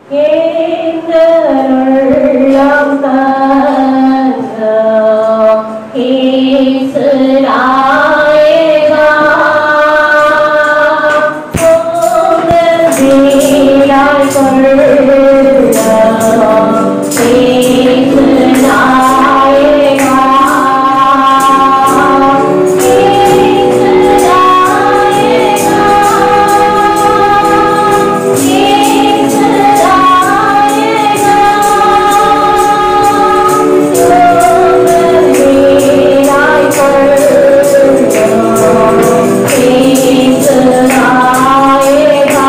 ஏந்தருள்ளம் தந்த இயேசு நாயகா, உங்கள் வீடாய் கொள்ளும் இயேசு நாயகா, இயேசு நாயகா, இயேசு நாயகா, உங்கள் வீடாய் கொள்ளும் இயேசு நாயகா,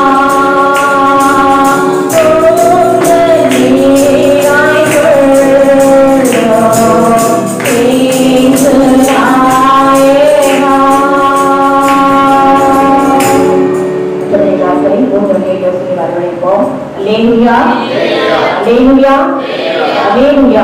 உங்கள் வீடாய் கொள்ளும் இயேசு நாயகா. இப்போதைய நாட்களை உங்களுடைய யோசனை வரவழைப்போம் அல்லேலூயா அல்லேலூயா அல்லேலூயா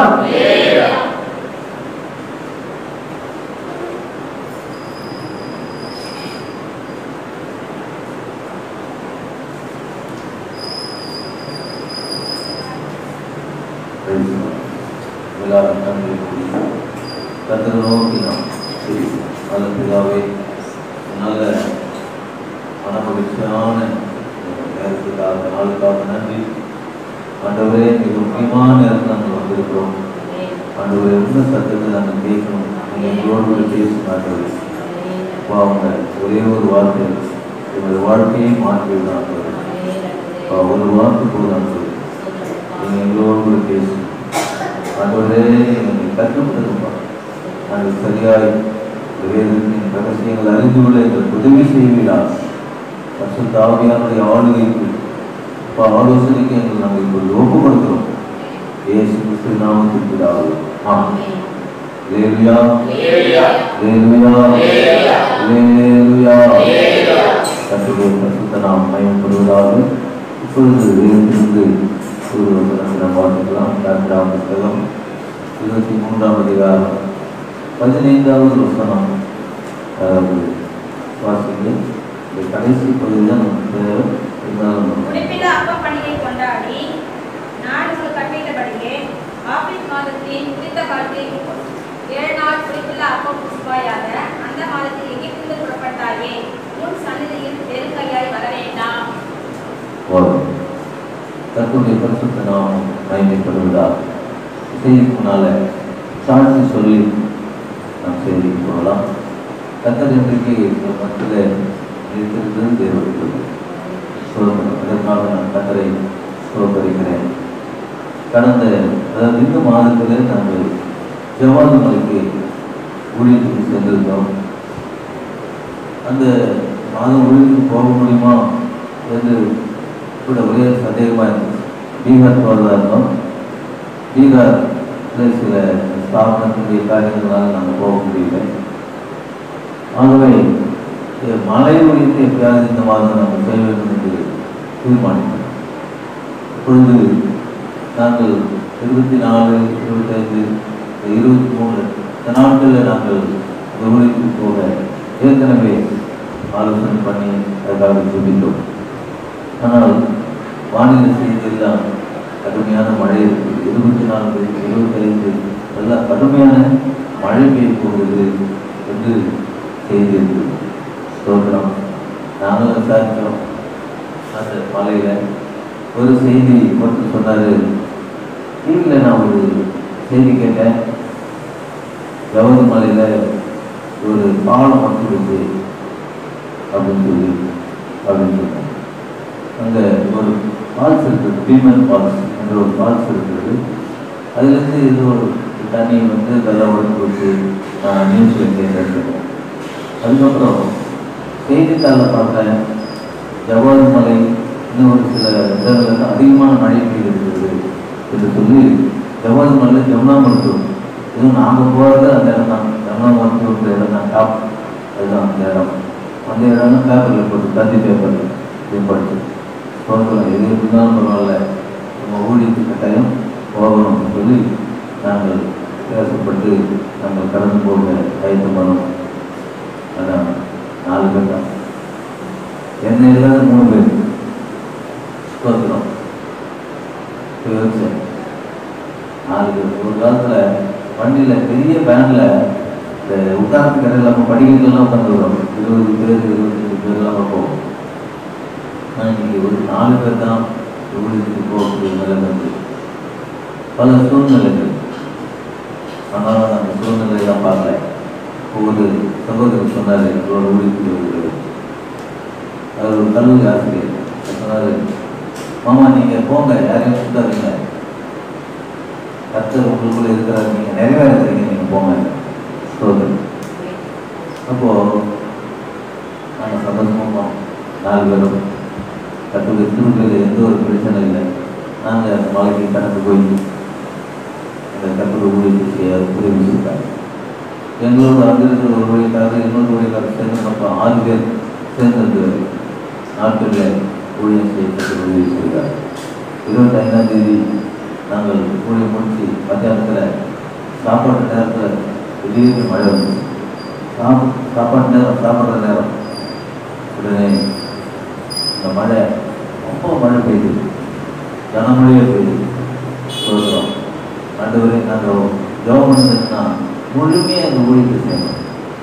எல்லாரும் நன்றி கூறி கர்த்தரை நோக்கி நாம் சரி நல்ல பிதாவே நல்ல மனமகிழ்ச்சியான நேரத்துக்காக நாளுக்காக நன்றி ஆண்டவரே மிக முக்கியமான நேரத்தில் நாங்கள் வந்திருக்கிறோம் ஆண்டவரே என்ன சத்தத்தை நாங்கள் கேட்கணும் நீங்கள் எங்களோடு கூட பேசும் ஆண்டவரே அப்பா அவங்க ஒரே ஒரு வார்த்தை எங்களுடைய வாழ்க்கையை மாற்றிவிடும் ஆண்டவரே அப்பா ஒரு வார்த்தை போதும் ஆண்டவரே நீங்கள் எங்களோடு கூட பேசும் ஆண்டவரே எங்களை கற்றுப்படுத்துப்பா நாங்கள் சரியாய் இந்த வேதத்தின் ரகசியங்கள் அறிந்து கொள்ள எங்களுக்கு உதவி செய்வீரா பரிசுத்த ஆவியானுடைய ஆளுகைக்கு அப்பா ஆலோசனைக்கு எங்கள் நாங்கள் இப்பொழுது ஒப்பு கொடுக்கிறோம் இயேசு கிறிஸ்து நாமத்தில் பிதாவே ஆமென் Hallelujah. Hallelujah. Hallelujah. கர்த்தருடைய பரிசுத்த நாம் மயப்படுவதாக இப்பொழுது வேதத்திலிருந்து ஒரு வசனத்தை நாம் வாசிக்கலாம் இரண்டாம் புத்தகம் இருபத்தி மூன்றாம் அதிகாரம் பதினைந்தாவது வசனம் அதாவது வாசிங்க இந்த கடைசி பகுதி தான் நமக்கு தேவை இருந்தாலும் நம்ம குறிப்பிட்ட அப்ப பண்டிகை கொண்டாடி நான் உங்களுக்கு கட்டளையிட்டபடியே ஆபீஸ் மாதத்தின் குறித்த காலத்தில் ஏழு நாள் குறிப்புள்ள அப்பம் புஷ்பாயாக அந்த மாதத்தில் எகிப்திலிருந்து புறப்பட்டாயே உன் சன்னதியில் வெறுங்கையாய் வர வேண்டாம் வரும் கர்த்தருடைய பரிசுத்த நாம் மயமைப்படுவதால் செய்திக்கு முன்னால சாட்சி சொல்லி நாம் செய்திக்கு போகலாம் கர்த்தர் இன்றைக்கு இந்த மத்தியில் இருக்கிறது தேவனுக்கு சோதனை அதற்காக நான் கர்த்தரை சோதரிக்கிறேன் கடந்த அதாவது இந்த மாதத்திலே நாங்கள் ஜவாது மலைக்கு ஊழியத்துக்கு சென்றிருந்தோம் அந்த மாதம் ஊழியத்துக்கு போக முடியுமா என்று கூட ஒரே சந்தேகமாக இருந்துச்சு பீகார் போகிறதா இருந்தோம் பீகாரில் சில ஸ்தாபனத்தினுடைய காரியங்களால் நாங்கள் போக முடியல ஆகவே இது மலை ஊழியத்தை எப்படியாவது இந்த மாதம் நாங்கள் செய்ய வேண்டும் என்று தீர்மானித்தோம் இப்பொழுது நாங்கள் இருபத்தி நாலு இருபத்தைந்து இருபத்தி மூணு இந்த நாட்களில் நாங்கள் இந்த ஊழியத்துக்கு போக ஏற்கனவே ஆலோசனை பண்ணி அதுக்காக சொல்லிட்டோம் ஆனால் வானிலை செய்தியெல்லாம் கடுமையான மழை இருக்குது இருபத்தி நான்கு இருபத்தைந்து எல்லாம் கடுமையான மழை பெய்ய போகுது என்று செய்தி இருக்குது ஸ்தோத்திரம் நாங்களும் விசாரித்தோம் அந்த மலையில் ஒரு செய்தி மட்டும் சொன்னார் டிவியில் நான் ஒரு செய்தி கேட்டேன் கவர்ன மலையில் ஒரு பாலம் வந்துடுச்சு அப்படின்னு சொல்லி அப்படின்னு சொன்னேன் அங்கே ஒரு ஃபால்ஸ் இருக்குது பீமன் ஃபால்ஸ் என்ற ஒரு ஃபால்ஸ் இருக்குது அதுலேருந்து இது ஒரு தண்ணி வந்து வெள்ளம் உடம்பு போச்சு நான் நியூஸில் கேட்டிருக்கேன் அதுக்கப்புறம் செய்தித்தாளில் பார்த்தேன் ஜவாது மலை இன்னும் ஒரு சில இடங்களுக்கு அதிகமான மழை பெய்து இருக்குது என்று சொல்லி ஜவாது மலையில் ஜமுனா மருத்துவம் இதுவும் நாங்கள் போகிறது அந்த இடம் தான் ஜமுனா மருத்துவன்ற இடம் தான் டாப் அதுதான் அந்த இடம் அந்த இடம் பேப்பரில் போட்டு தந்தி பேப்பரில் இது படிச்சு போகலாம் எது இருந்தாலும் பரவாயில்ல நம்ம ஊழியத்துக்கு கட்டாயம் போகணும்னு சொல்லி நாங்கள் பேசப்பட்டு நாங்கள் கடந்து போக ஆயத்தமானோம் அதான் நாலு பேர் தான் என்ன இல்லாத மூணு பேர் ஸ்தோத்திரம் இப்போ யோசிச்சேன் நாலு ஒரு காலத்தில் வண்டியில் பெரிய வேனில் இந்த உட்கார்ந்து கடையில் நம்ம படிக்கிறதுலாம் உட்காந்து வரும் இருபது பேர் இருபத்தஞ்சு பேர்லாம் வைப்போம் ஆனால் இன்னைக்கு ஒரு நாலு பேர் தான் ஊழியத்துக்கு போகக்கூடிய நிலைமை இருக்கு பல சூழ்நிலைகள் ஆனாலும் அந்த சூழ்நிலையெல்லாம் பார்க்கல ஒவ்வொரு சகோதரர் சொன்னார் இவரோட ஊழியத்துக்கு வருகிறது அவர் ஒரு கல்லூரி ஆசிரியர் சொன்னார் மாமா நீங்கள் போங்க யாரையும் சுத்தாதீங்க கத்தர் உங்களுக்குள்ள இருக்கிறார் நீங்கள் நிறைவேறுறீங்க நீங்கள் போங்க சோதர் அப்போது நாங்கள் சந்தோஷமாக போனோம் நாலு பேரும் கத்துடைய திருப்பியில் எந்த ஒரு பிரச்சனை இல்லை நாங்கள் அந்த மலைக்கு கடந்து போய் அந்த கத்துடைய ஊழியத்தை செய்ய உதவி செய்தார் எங்களோட அங்கே இருக்கிற ஒரு ஊழியக்காரர் இன்னொரு ஊழியக்காரர் சேர்ந்து மொத்தம் ஆறு பேர் சேர்ந்து நாட்களில் ஊழியம் செய்ய கத்துடைய உதவி செய்தார் இருபத்தி ஐந்தாம் தேதி நாங்கள் ஊழியம் முடிச்சு மத்தியானத்தில் சாப்பாட்டு நேரத்தில் திடீர்னு மழை வந்து சாப் சாப்பாட்டு நேரம் சாப்பிட்ற நேரம் உடனே இந்த மழை ரொம்ப மழை பெய்யுது கனமழையே பெய்யுது சொல்கிறோம் ஆண்டவரே நாங்கள் ஜோம் பண்ணதுன்னா முழுமையாக அந்த ஊழியத்தை செய்யணும்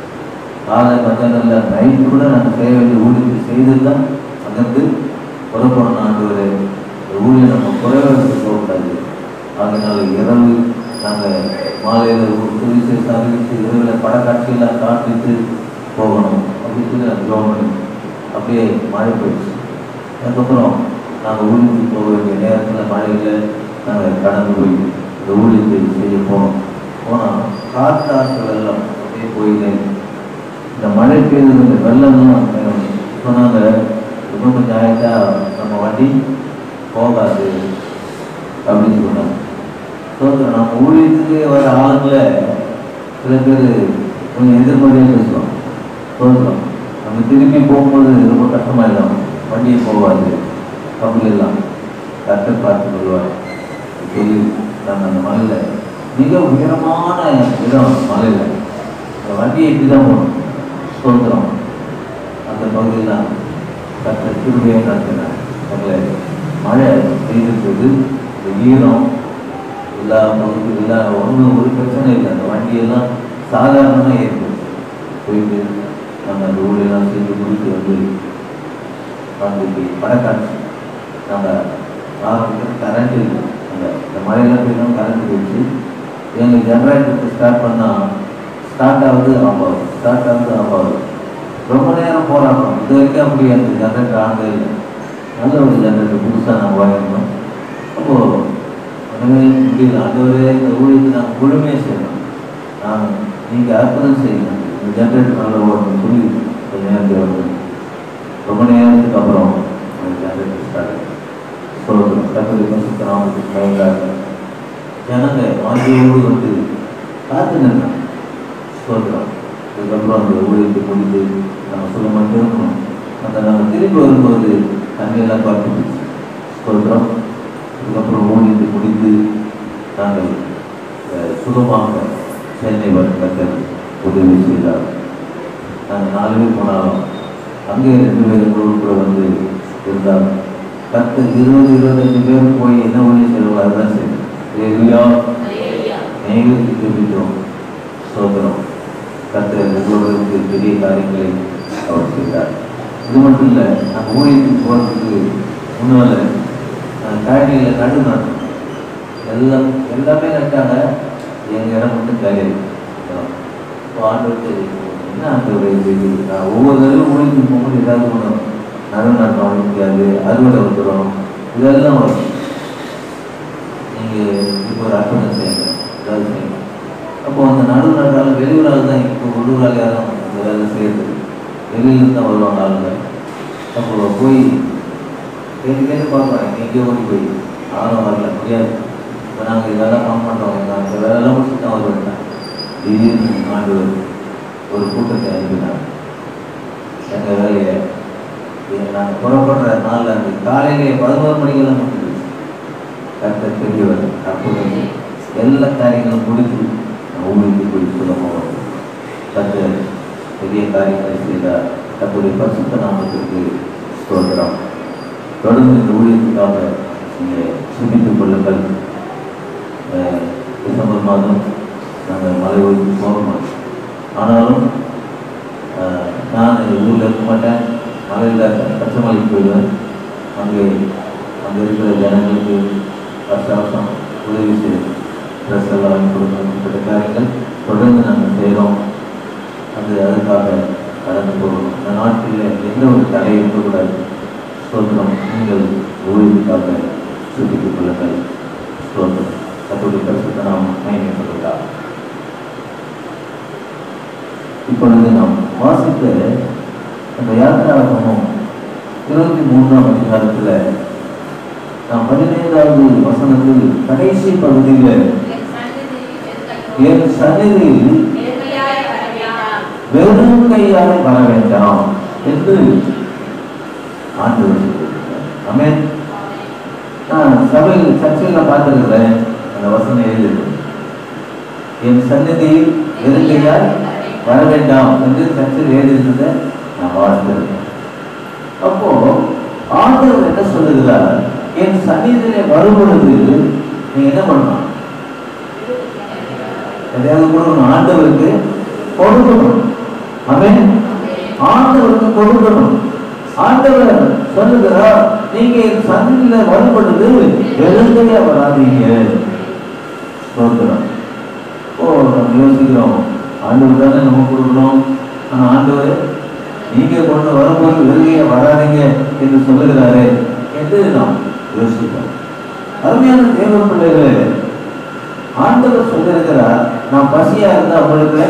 காலை மத்தியானத்தில் நைட்டு கூட நாங்கள் செய்ய வேண்டிய ஊழியத்தை செய்து தான் அங்கேருந்து புறப்படணும் ஆண்டவரே இந்த ஊழியம் நம்ம குறைவாக போகக்கூடாது அதனால இரவு நாங்கள் மாலையில் ஒரு சுவிசேஷ அறிவித்து இரவில் படக்காட்சியெல்லாம் காட்டிட்டு போகணும் அப்படின்னு சொல்லி நாங்கள் ஜோம் பண்ணி அப்படியே மழை போயிடுச்சு அதுக்கப்புறம் நாங்கள் ஊழியத்துக்கு போக வேண்டிய நேரத்தில் மழையில் நாங்கள் கடந்து போய் இந்த ஊழியத்தை செய்ய போனோம் போனால் காற்றாற்று வெள்ளம் அப்படியே போயிட்டே இந்த மழை பெய்தது இந்த வெள்ளம்லாம் சொன்னாங்க இன்னும் கொஞ்சம் ஆயிட்டா நம்ம வண்டி போகாது அப்படின்னு சொன்னாங்க சோதரம் நம்ம ஊழியத்துக்கு வர ஆளுங்களை சில பேர் கொஞ்சம் எதிர்மறையாக பேசுவாங்க சோதரம் நம்ம திரும்பி போகும்போது ரொம்ப கஷ்டமாயிடும் வண்டியை போகாது அப்படி எல்லாம் கற்று பார்த்து கொள்வார் சொல்லி நாங்கள் அந்த மலையில் மிக உயரமான இடம் மலையில் அந்த வண்டியை இப்படி தான் போகணும் சோதரம் அந்த பகுதியெல்லாம் கற்ற திரும்பியாக நடத்தினார் அவங்கள மழை பெய்திருந்தது இந்த ஈரம் எல்லா பகுதி எல்லா ஒன்றும் ஒரு பிரச்சனை இல்லை அந்த வண்டியெல்லாம் சாதாரணமாக ஏற்படும் போயிட்டு நாங்கள் அந்த ஊரெல்லாம் செஞ்சு முடித்து வந்து அன்றைக்கு படக்காட்சி நாங்கள் ஆரம்பிக்கிற கரண்ட் இல்லை அந்த இந்த மழையெல்லாம் போயிடும் கரண்ட் போயிடுச்சு எங்கள் ஜென்ரேட்டருக்கு ஸ்டார்ட் பண்ணால் ஸ்டார்ட் ஆகுது ஆஃப் ஆகுது ஸ்டார்ட் ஆகுது ஆஃப் ஆகுது ரொம்ப நேரம் போராடணும் இது வரைக்கும் அப்படி அந்த ஜென்ரேட்டர் ஆனதே இல்லை நல்ல ஒரு ஜென்ரேட்டர் புதுசாக நாங்கள் வாங்கியிருந்தோம் அப்போது ஒன்றுமே முடியல ஆண்டவரே இந்த ஊழியத்தை நாங்கள் முழுமையாக செய்யணும் நாங்கள் நீங்கள் அற்புதம் செய்யணும் இந்த ஜென்ரேட்டர் நல்ல ஓடணும் சொல்லி கொஞ்ச நேரத்தில் வந்து ரொம்ப நேரத்துக்கு அப்புறம் அந்த ஜென்ரேட்டர் ஸ்டார்ட் சொல்லுங்கள் கத்தோலிக்க சுத்தராமத்துக்கு பயங்காக ஜனங்க ஆண்டியோடு வந்து காத்து நின்றாங்க சொல்கிறோம் அதுக்கப்புறம் அந்த ஊழியத்தை முடித்து நம்ம சுகமாக திரும்பணும் அந்த நம்ம திரும்பி வரும்போது தண்ணியெல்லாம் பார்த்து சொல்கிறோம் அதுக்கப்புறம் ஊழியத்தை முடித்து நாங்கள் அஹ், சுகமாக சென்னை வர கத்தர் உதவி செய்தார் நாங்கள் நாலு பேர் போனாலும் அங்கே ரெண்டு பேர் எங்களோடு கூட வந்து இருந்தார் பத்து இருபது இருபத்தஞ்சு பேர் போய் என்ன ஊழியம் செய்வாங்க அதுதான் செய்யும் ஏரியா நீங்களுக்கு ஜெபித்தோம் சோதரம் கத்தர் உங்களோடு இருந்து பெரிய காரியங்களை அவர் செய்தார் இது மட்டும் இல்லை நாங்கள் ஊழியத்துக்கு போகிறதுக்கு முன்னால் கழனியில் நடு நட்டோம் எல்லாம் எல்லாமே நட்டாங்க எங்கள் இடம் மட்டும் காலி இப்போ ஆண்டு என்ன அந்த நான் ஒவ்வொரு தடவையும் ஊழியத்துக்கு போகும்போது ஏதாவது ஒன்று நடு நட்டம் வர முடியாது அறுவடை வந்துடும் இதெல்லாம் வரும் நீங்கள் இப்போ ஒரு அர்ப்பணம் செய்யுங்க ஏதாவது செய்யுங்க அப்போ அந்த நடு நட்டாலும் வெளியூரால் தான் இப்போ உள்ளூரால் யாரும் அந்த வேலை செய்யறது வெளியில தான் வருவாங்க ஆளுங்க அப்போ போய் கேட்டு கேட்டு பார்க்குறோம் எங்கேயோ ஓடி போய் யாரும் வரல முடியாது இப்போ நாங்கள் இதெல்லாம் கம் பண்ணுறோம் நான் இந்த வேலையெல்லாம் முடிச்சுட்டு தான் வருவேன் திடீர்னு ஆண்டு ஒரு கூட்டத்தை அனுப்பினாங்க எங்கள் வேலையை நாங்கள் புறப்படுற நாளில் அந்த காலையிலே பதினோரு மணிக்கெல்லாம் முடிஞ்சு கர்த்தர் பெரியவர் அற்புதம் எல்லா காரியங்களும் முடித்து ஊருக்கு போய் சுலமாக கர்த்தர் பெரிய காரியங்களை செய்தார் கர்த்தருடைய பரிசுத்த நாமத்திற்கு ஸ்தோத்திரம் தொடர்ந்து இந்த ஊழியத்துக்காக நீங்கள் சிந்தித்துக் கொள்ளுங்கள் அஹ், டிசம்பர் மாதம் நாங்கள் மலை ஊருக்கு போகணும் ஆனாலும் அஹ், நான் ஊரில் இருக்க மாட்டேன் மலையில் பச்சைமலைக்கு போயிடுவேன் அங்கே அங்கே இருக்கிற ஜனங்களுக்கு வருஷ வருஷம் உதவி செய்யும் ட்ரெஸ் எல்லாம் வாங்கி கொடுக்கணும் இப்படி காரியங்கள் தொடர்ந்து நாங்கள் செய்கிறோம் அது அதுக்காக கடந்து போகணும் இந்த நாட்டில் எந்த ஒரு தடை இருக்கக்கூடாது ஸ்தோத்திரம் நீங்கள் ஊழியத்துக்காக சுட்டித்துக் கொள்ளுங்கள் ஸ்தோத்திரம் கத்தோடைய பரிசுத்த நாம் பயணிப்பதற்காக இப்பொழுது நாம் வாசித்த அந்த யாத்திராகமும் இருபத்தி மூன்றாம் அதிகாரத்தில் நாம் பதினைந்தாவது வசனத்தில் கடைசி பகுதியில் என் சந்நிதியில் என் சந்நிதியில் நேர்மையாய் வர வேண்டாம். வெறும் கையால் வர வேண்டாம் என்று ஆண்டவர் சொல்லியிருக்கிறார். ஆமென் நான் சபையில் சர்ச்சையில் பார்த்துருக்கிறேன் அந்த வசனம் எழுதிருக்கு என் சந்நிதியில் வெறும் கையால் வர வேண்டாம் என்று சர்ச்சையில் எழுதியிருந்ததை நான் வாழ்ந்திருக்கேன் அப்போ ஆண்டவர் என்ன சொல்லுகிறார் என் சந்நிதியிலே வரும் பொழுது நீங்க என்ன பண்ணலாம் எதையாவது கொடுக்கணும் ஆண்டவருக்கு கொடுக்கணும் அவன் ஆண்டவருக்கு கொடுக்கணும் ஆண்டவர் சொல்லுகிறார் நீங்க என் சந்நிதியில வரும் பொழுது எழுந்தையா வராதீங்க சொல்கிறோம் ஓ நம்ம யோசிக்கிறோம் ஆண்டவர் தானே நம்ம கொடுக்கணும் ஆனா ஆண்டவர் நீங்க கொண்டு வரும்போது வெளியே வராதீங்க என்று சொல்லுகிறாரே என்று நாம் யோசிக்கிறோம் அருமையான தேவ பிள்ளைகளே ஆண்டவர் சொல்லியிருக்கிறார் நான் பசியா இருந்தா உங்களுக்கு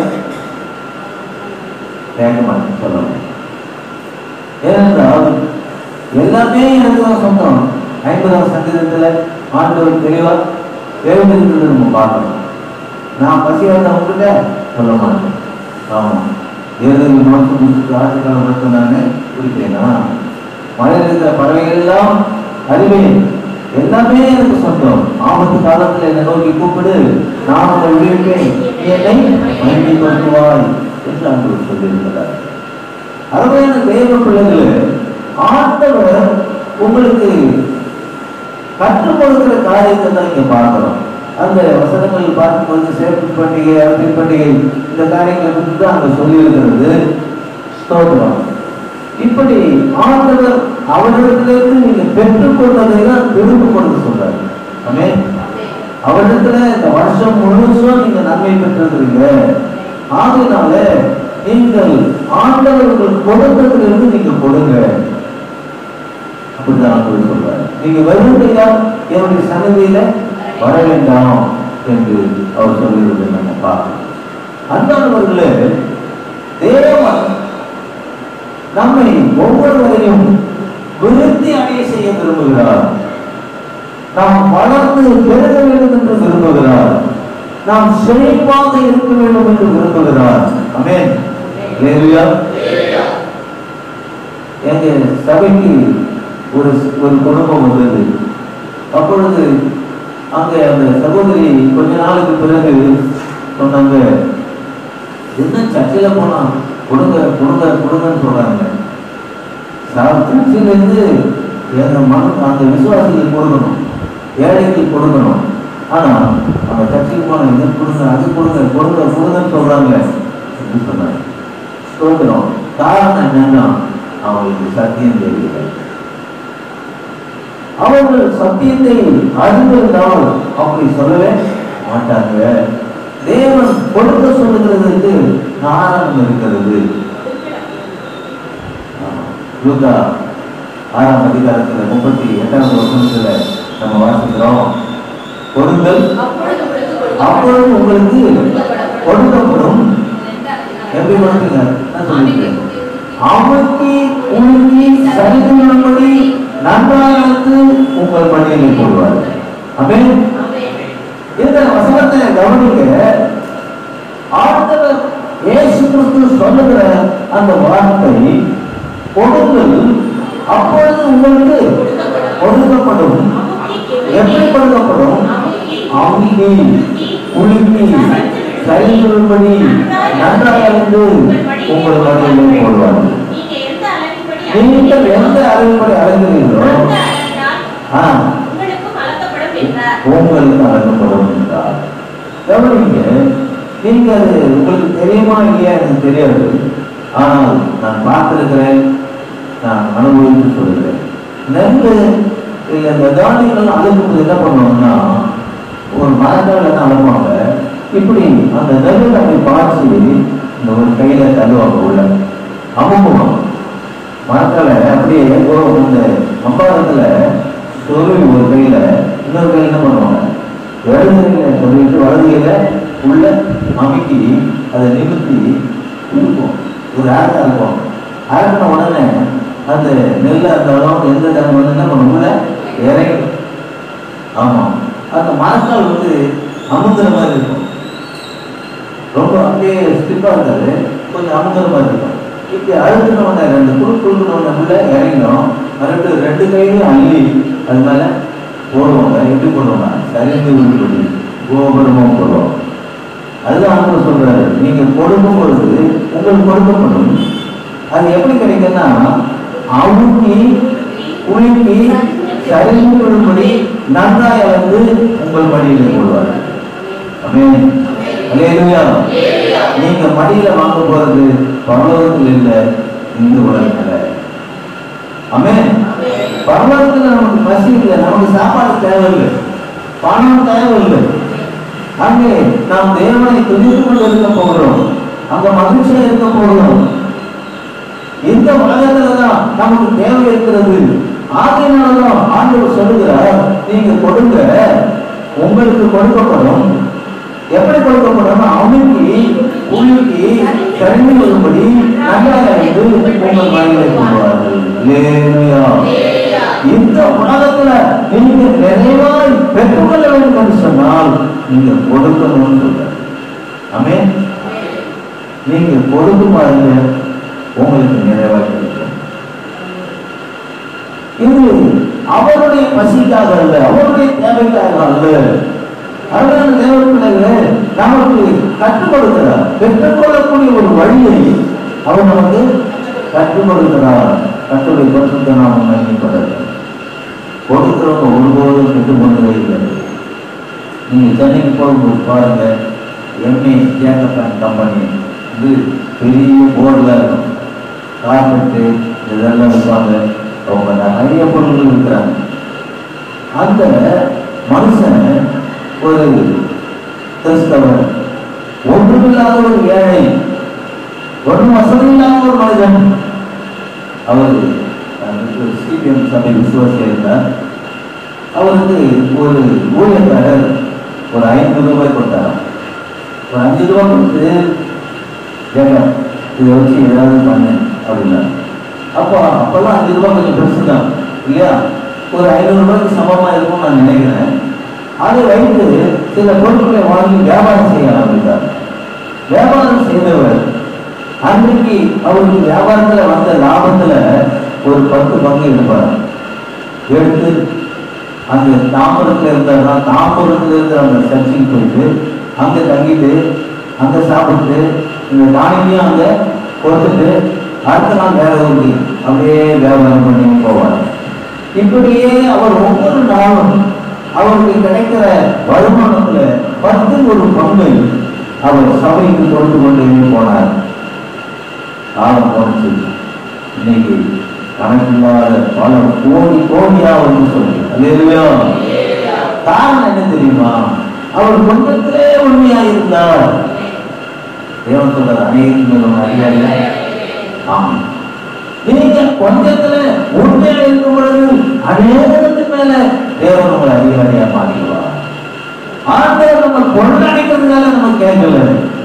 கேட்க மாட்டேன் சொல்லணும் ஏனென்றால் எல்லாமே எனக்கு தான் சொந்தம் ஐம்பதாம் சங்கீதத்துல ஆண்டவர் தெளிவா எழுந்திருக்கிறது நம்ம பார்க்கணும் நான் பசியா இருந்தா உங்ககிட்ட சொல்ல மாட்டேன் ஆமா ஏழு மாசம் முடிச்சுட்டு ஆட்சிக்காலம் மட்டும் நான் குடிப்பேனா மழையில் இருக்கிற பறவைகள் எல்லாம் அறிவேன் எல்லாமே எனக்கு சொந்தம் ஆபத்து காலத்துல என்னை நோக்கி கூப்பிடு நான் உங்களை விடுவிப்பேன் நீ என்னை மகிமைப்படுத்துவாய் என்று ஆண்டவர் சொல்லியிருக்கிறார் அருமையான தேவ பிள்ளைகளே ஆண்டவர் உங்களுக்கு கற்றுக் கொடுக்கிற காரியத்தை தான் இங்க பார்க்கிறோம் அந்த வசனங்கள் பார்க்கும்போது சேப்பு பண்டிகை அரபி பண்டிகை இந்த காரியங்களை பற்றி தான் அங்க சொல்லியிருக்கிறது ஸ்தோத்திரம் இப்படி ஆண்டவர் அவரிடத்திலிருந்து நீங்க பெற்றுக்கொண்டதை தான் திரும்ப கொடுக்க சொல்றாரு ஆமே அவரிடத்துல இந்த வருஷம் முழுசும் நீங்க நன்மை பெற்றிருக்கிறீங்க ஆகையினால நீங்கள் ஆண்டவர்கள் கொடுத்ததிலிருந்து நீங்க கொடுங்க அப்படிதான் ஆண்டவர் சொல்றாரு நீங்க வருவதையா என்னுடைய சன்னதியில வர வேண்டாம் என்று அவர் சொல்லுவதை நம்ம பார்க்கணும் அன்பானவர்களே தேவன் நம்மை ஒவ்வொருவரையும் விருத்தி அடைய செய்ய விரும்புகிறார் நாம் வளர்ந்து பெருக வேண்டும் என்று விரும்புகிறார் நாம் செழிப்பாக இருக்க வேண்டும் என்று விரும்புகிறார் அமேன் ஹalleluya எங்க சபைக்கு ஒரு ஒரு குடும்பம் வந்தது அப்பொழுது அங்க அந்த சகோதரி கொஞ்ச நாளுக்கு பிறகு சொன்னாங்க என்ன சர்ச்சையில போனா கொடுங்க கொடுங்க கொடுங்கன்னு சொல்றாங்க சர்ச்சையில இருந்து எங்க மன அந்த விசுவாசிகள் கொடுக்கணும் ஏழைகள் கொடுக்கணும் ஆனா அந்த சர்ச்சைக்கு போனா இது கொடுங்க அது கொடுங்க கொடுங்க கொடுங்கன்னு சொல்றாங்க அப்படின்னு சொன்னாங்க ஸ்தோத்திரம் காரணம் என்னன்னா அவங்களுக்கு சத்தியம் தெரியல அவர்கள் சத்தியத்தை அறிந்திருந்தால் அப்படி சொல்லவே மாட்டாங்க தேவன் கொடுக்க சொல்லுகிறதுக்கு காரணம் இருக்கிறது ஆமா. லூக்கா ஆறாம் அதிகாரத்துல முப்பத்தி எட்டாவது வசனத்துல நம்ம வாசிக்கிறோம் கொடுங்கள் அப்பொழுது உங்களுக்கு அப்பொழுது உங்களுக்கு கொடுக்கப்படும் எப்படி கொடுப்பீங்க என்ன சொல்லிருக்கேன் அமுக்கி உருக்கி சரிதுள்ளபடி நன்றாக உங்கள் மடியில் போடுவார் அமேன் இந்த வசனத்தை கவனிக்க ஆண்டவர் இயேசு கிறிஸ்து சொல்லுகிற அந்த வார்த்தை கொடுங்கள் அப்பொழுது உங்களுக்கு கொடுக்கப்படும் எப்படி கொடுக்கப்படும் அமுக்கி உலுக்கி சரிந்துள்ளபடி நன்றாக இருந்து உங்கள் மடியில் போடுவார் நீங்க எந்த அளவின்படி நீங்கள் எந்த அளவுப்படி அடைகிறீர்களோ அந்த அளவினால் ஆ உங்களுக்கு என்றார் உங்களுக்கு அடக்கப்படும் என்றார் கவனிங்க நீங்க அது உங்களுக்கு தெரியுமா இல்லையா எனக்கு தெரியாது ஆனால் நான் பார்த்திருக்கிறேன் நான் அனுபவித்து சொல்கிறேன் நெல் இல்லை இந்த தானியங்கள் அழுகும்போது என்ன பண்ணுவாங்கன்னா ஒரு மரத்தால் என்ன அழுப்பாங்க இப்படி அந்த நெல்லை அப்படி பாய்ச்சி இந்த ஒரு கையில தள்ளுவாங்க உள்ள அமுக்குவாங்க மரத்தால அப்படியே ஒரு இந்த அம்பாரத்துல சொருவி ஒரு கையில இன்னொரு கையில என்ன பண்ணுவாங்க இடது கையில சொல்லிட்டு வலது கையில உள்ள அமுக்கி அதை நிமித்தி இருக்கும் ஒரு ஆரத்தை இருக்கும் அரைக்கின உடனே அந்த நெல்லை இருந்தாலும் எந்த டைம் வந்து என்ன பண்ணும் உள்ள இறங்கிடும் ஆமா அந்த மரத்தால் வந்து அமுங்குற மாதிரி இருக்கும் ரொம்ப அப்படியே ஸ்டிப்பா இருக்காது கொஞ்சம் அமுங்குற மாதிரி இருக்கும் இப்படி அழுத்தின உடனே ரெண்டு குழு குழுக்கின உடனே உள்ள இறங்கிடும் மறுபடியும் ரெண்டு கையிலையும் அள்ளி அது மேல போடுவாங்க எப்படி போடுவாங்க சரிந்து விழுந்து கோபுரமும் போடுவாங்க அதுதான் அவங்க சொல்றாரு நீங்க கொடுக்கும் பொழுது உங்களுக்கு கொடுக்கப்படும் அது எப்படி கிடைக்குன்னா அமுக்கி குலுக்கி சரிந்து விழும்படி நன்றாய் அளந்து உங்கள் மடியிலே போடுவார் அமேன் அல்லேலூயா நீங்க மடியில வாங்க போறது பரலோகத்தில் இல்ல இந்த உலகத்துல அமேன் பரலோகத்துல நமக்கு பசி இல்லை நமக்கு சாப்பாடு தேவையில்லை பணம் தேவையில்லை அங்கே நாம் தேவனை துதித்து கொண்டு இருக்க போகிறோம் அங்க மகிழ்ச்சியா இருக்க போகிறோம் இந்த உலகத்துல தான் நமக்கு தேவை இருக்கிறது ஆகையினாலதான் ஆண்டவர் சொல்லுகிறார் நீங்க கொடுங்க உங்களுக்கு கொடுக்கப்படும் எப்படி கொடுக்கப்படும் அமுக்கி குலுக்கி கருமி வரும்படி நன்றாக உங்கள் மனைவியை கொள்வார்கள் அல்லேலூயா. இந்த உலகத்துல நீங்க நிறைவாய் பெற்றுக்கொள்ள வேண்டும் என்று சொன்னால் நீங்க கொடுக்கணும்னு சொல்ற ஆமென் நீங்க கொடுக்கும் பாருங்க உங்களுக்கு நிறைவாய் கிடைக்கும் இது அவருடைய பசிக்காக அல்ல அவருடைய தேவைக்காக அல்ல அதனால தேவ பிள்ளைகளே நமக்கு கற்றுக் கொடுக்கிறார் பெற்றுக்கொள்ளக்கூடிய ஒரு வழியை அவர் நமக்கு கற்றுக் கொடுக்கிறார் கற்றுடைய பற்றி நாம் மகிமைப்படுறது கொடுக்கிறவங்க ஒருபோதும் கெட்டு போனதே இல்லை நீங்க சென்னைக்கு போகும்போது பாருங்க எம்ஏ ஜேக்கப் கம்பெனி இது பெரிய போர்டில் இருக்கும் கார்பெட்டு இதெல்லாம் வைப்பாங்க அவங்க நிறைய பொருட்கள் இருக்கிறாங்க அந்த மனுஷன் ஒரு கிறிஸ்தவர் ஒன்றுமில்லாத ஒரு ஏழை ஒன்றும் வசதி இல்லாத ஒரு மனிதன் அவர் சிபிஎம் சபை விசுவாசியா இருந்தார் அவருக்கு ஒரு ஊழியக்காரர் ஒரு ஐநூறு ரூபாய் கொடுத்தார் ஒரு அஞ்சு ரூபாய் கொடுத்து ஏங்க இதை வச்சு ஏதாவது பண்ணு அப்படின்னா அப்போ அப்பெல்லாம் அஞ்சு ரூபாய் கொஞ்சம் பெருசு தான் இல்லையா ஒரு ஐநூறு ரூபாய்க்கு சமமா இருக்கும்னு நான் நினைக்கிறேன் அதை வைத்து சில பொருட்களை வாங்கி வியாபாரம் செய்ய ஆரம்பித்தார் வியாபாரம் செய்தவர் அன்றைக்கு அவருக்கு வியாபாரத்துல வந்த லாபத்துல ஒரு பத்து பங்கு எடுப்பார் எடுத்து அந்த தாம்பரத்துல இருந்தாருன்னா தாம்பரத்துல இருந்து அந்த சர்ச்சுக்கு போயிட்டு அங்க தங்கிட்டு அங்க சாப்பிட்டு இந்த நாளைக்கும் அங்க கொடுத்துட்டு அடுத்த நாள் வேற ஊருக்கு அப்படியே வியாபாரம் பண்ணி போவார் இப்படியே அவர் ஒவ்வொரு நாளும் அவருக்கு கிடைக்கிற வருமானத்துல பத்து ஒரு பங்கை அவர் சபைக்கு கொண்டு கொண்டே போனார் காலம் போனச்சு இன்னைக்கு கணக்கில்லாத பல கோடி கோடியா வந்து சொல்லுங்க அல்லேலூயா காரணம் என்ன தெரியுமா அவர் குடும்பத்திலே உண்மையா இருந்தார் தேவன் சொல்றார் அநேகம் அறியாத ஆமா நீங்க கொஞ்சத்துல உண்மையா இருக்கும் பொழுது அநேகத்துக்கு மேல தேவன் உங்களை அதிகாரியா மாறிடுவார் ஆண்டவர் நம்ம கொள்ளடிக்கிறதுனால நம்ம கேட்கல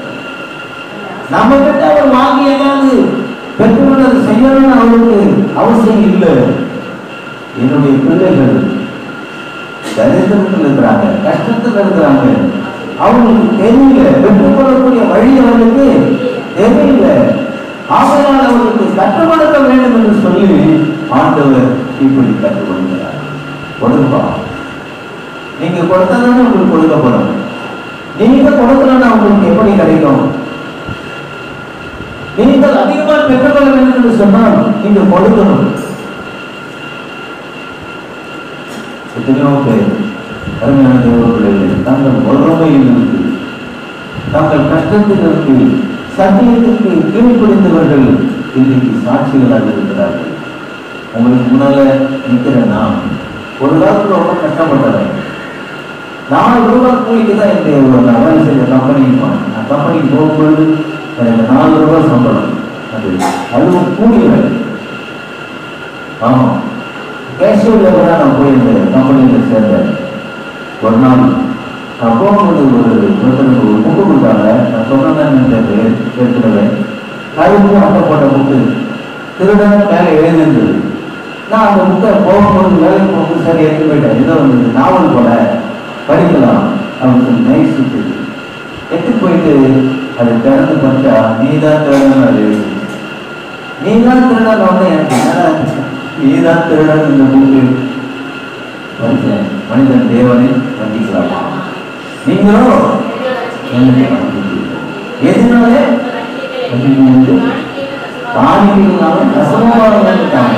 நம்ம கிட்ட அவர் வாங்கி ஏதாவது பெற்றுக்கொண்டது செய்யணும்னு அவருக்கு அவசியம் இல்லை என்னுடைய பிள்ளைகள் தரித்திரத்தில் இருக்கிறாங்க கஷ்டத்தில் இருக்கிறாங்க அவங்களுக்கு தெரியல பெற்றுக்கொள்ளக்கூடிய வழி அவர்களுக்கு தெரியல ஆகையால் அவர்களுக்கு கற்றுக் கொடுக்க வேண்டும் என்று சொல்லி ஆண்டவர் இப்படி கற்றுக் கொடுக்கிறார் கொடுப்பா நீங்க கொடுத்ததானே உங்களுக்கு கொடுக்கப்படும் நீங்க கொடுக்கலன்னா உங்களுக்கு எப்படி கிடைக்கும் நீங்கள் அதிகமாக பெற்றுக்கொள்ள வேண்டும் என்று சொன்னால் நீங்க கொடுக்கணும் எத்தனையோ பேர் அருமையான தேவ பிள்ளைகளே தங்கள் வறுமையில் இருந்து தங்கள் கஷ்டத்தில் இருந்து சத்தியத்திற்கு கீழ்ப்படிந்தவர்கள் இன்றைக்கு சாட்சிகளாக இருக்கிறார்கள் உங்களுக்கு முன்னால நிற்கிற நான் ஒரு காலத்துல ரொம்ப கஷ்டப்பட்டவன் நாலு ரூபாய் கூலிக்கு தான் என்னுடைய ஒரு நான் வேலை செய்த கம்பெனிக்கு போனேன் நான் கம்பெனிக்கு போகும்போது எனக்கு நாலு ரூபாய் சம்பளம் அது அதுவும் கூலி வேலை ஆமாம் கேஷியர் லேபராக நான் போய் இந்த கம்பெனியில் சேர்ந்தேன் ஒரு நாள் நான் போகும்போது ஒரு ஒருத்தருக்கு ஒரு புக்கு கொடுத்தாங்க நான் சொன்னேன்னு ஏற்கனவே கருப்பு அட்டை போட்ட புக்கு திருடன் மேலே எழுதிருந்தது நான் அந்த புக்கை போகும்போது வேலைக்கு போகும்போது சரி எடுத்து போயிட்டேன் ஏதோ வந்து நாவல் போல படிக்கலாம் அப்படின்னு சொல்லி நைசிட்டு எடுத்து போயிட்டு அதை திறந்து படிச்சா நீ தான் திருடன் அது எழுதி நீ தான் திருடன் உடனே எனக்கு என்னடா நீ தான் திருடன் இந்த புக்கு படித்தேன் மனிதன் தேவனை வந்திக்கலாம் நீங்களும் என்னை வந்திக்கிறீர்கள். எதனாலே காணிக்கைகளாலும் கசமானதானே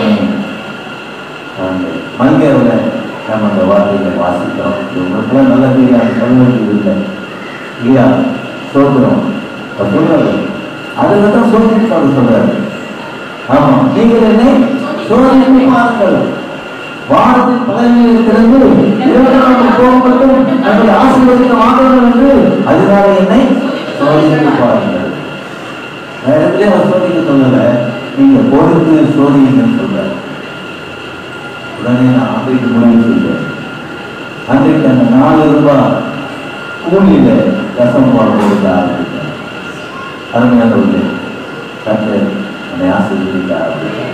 மல்கேவில் நம்ம அந்த வார்த்தைகளை வாசிக்கிறோம் உங்களுக்குலாம் நல்ல தெரியாது சொல்ல வேண்டியது இல்லை இல்லையா சோதரம் சொல்றாரு அதில் தான் சோதிச்சு சொல்றாரு ஆமா நீங்கள் என்னை சோதனை பாருங்கள் வானத்தின் பதவியில் திறந்து இறைவனாக போகப்பட்டும் நம்மை ஆசீர்வதிக்க மாட்டோம் என்று அதனால என்னை சோதித்து பாருங்கள் வேற எதுலயும் அவர் சோதிக்க சொல்லல நீங்க பொறுத்து சோதிங்கன்னு சொல்றாரு உடனே நான் அன்றைக்கு முடிவு செய்தேன் அன்றைக்கு அந்த நாலு ரூபாய் கூலியில ரசம் கொடுக்க ஆரம்பித்தேன் அருமையான உள்ளே கற்று என்னை ஆசீர்வதிக்க ஆரம்பித்தேன்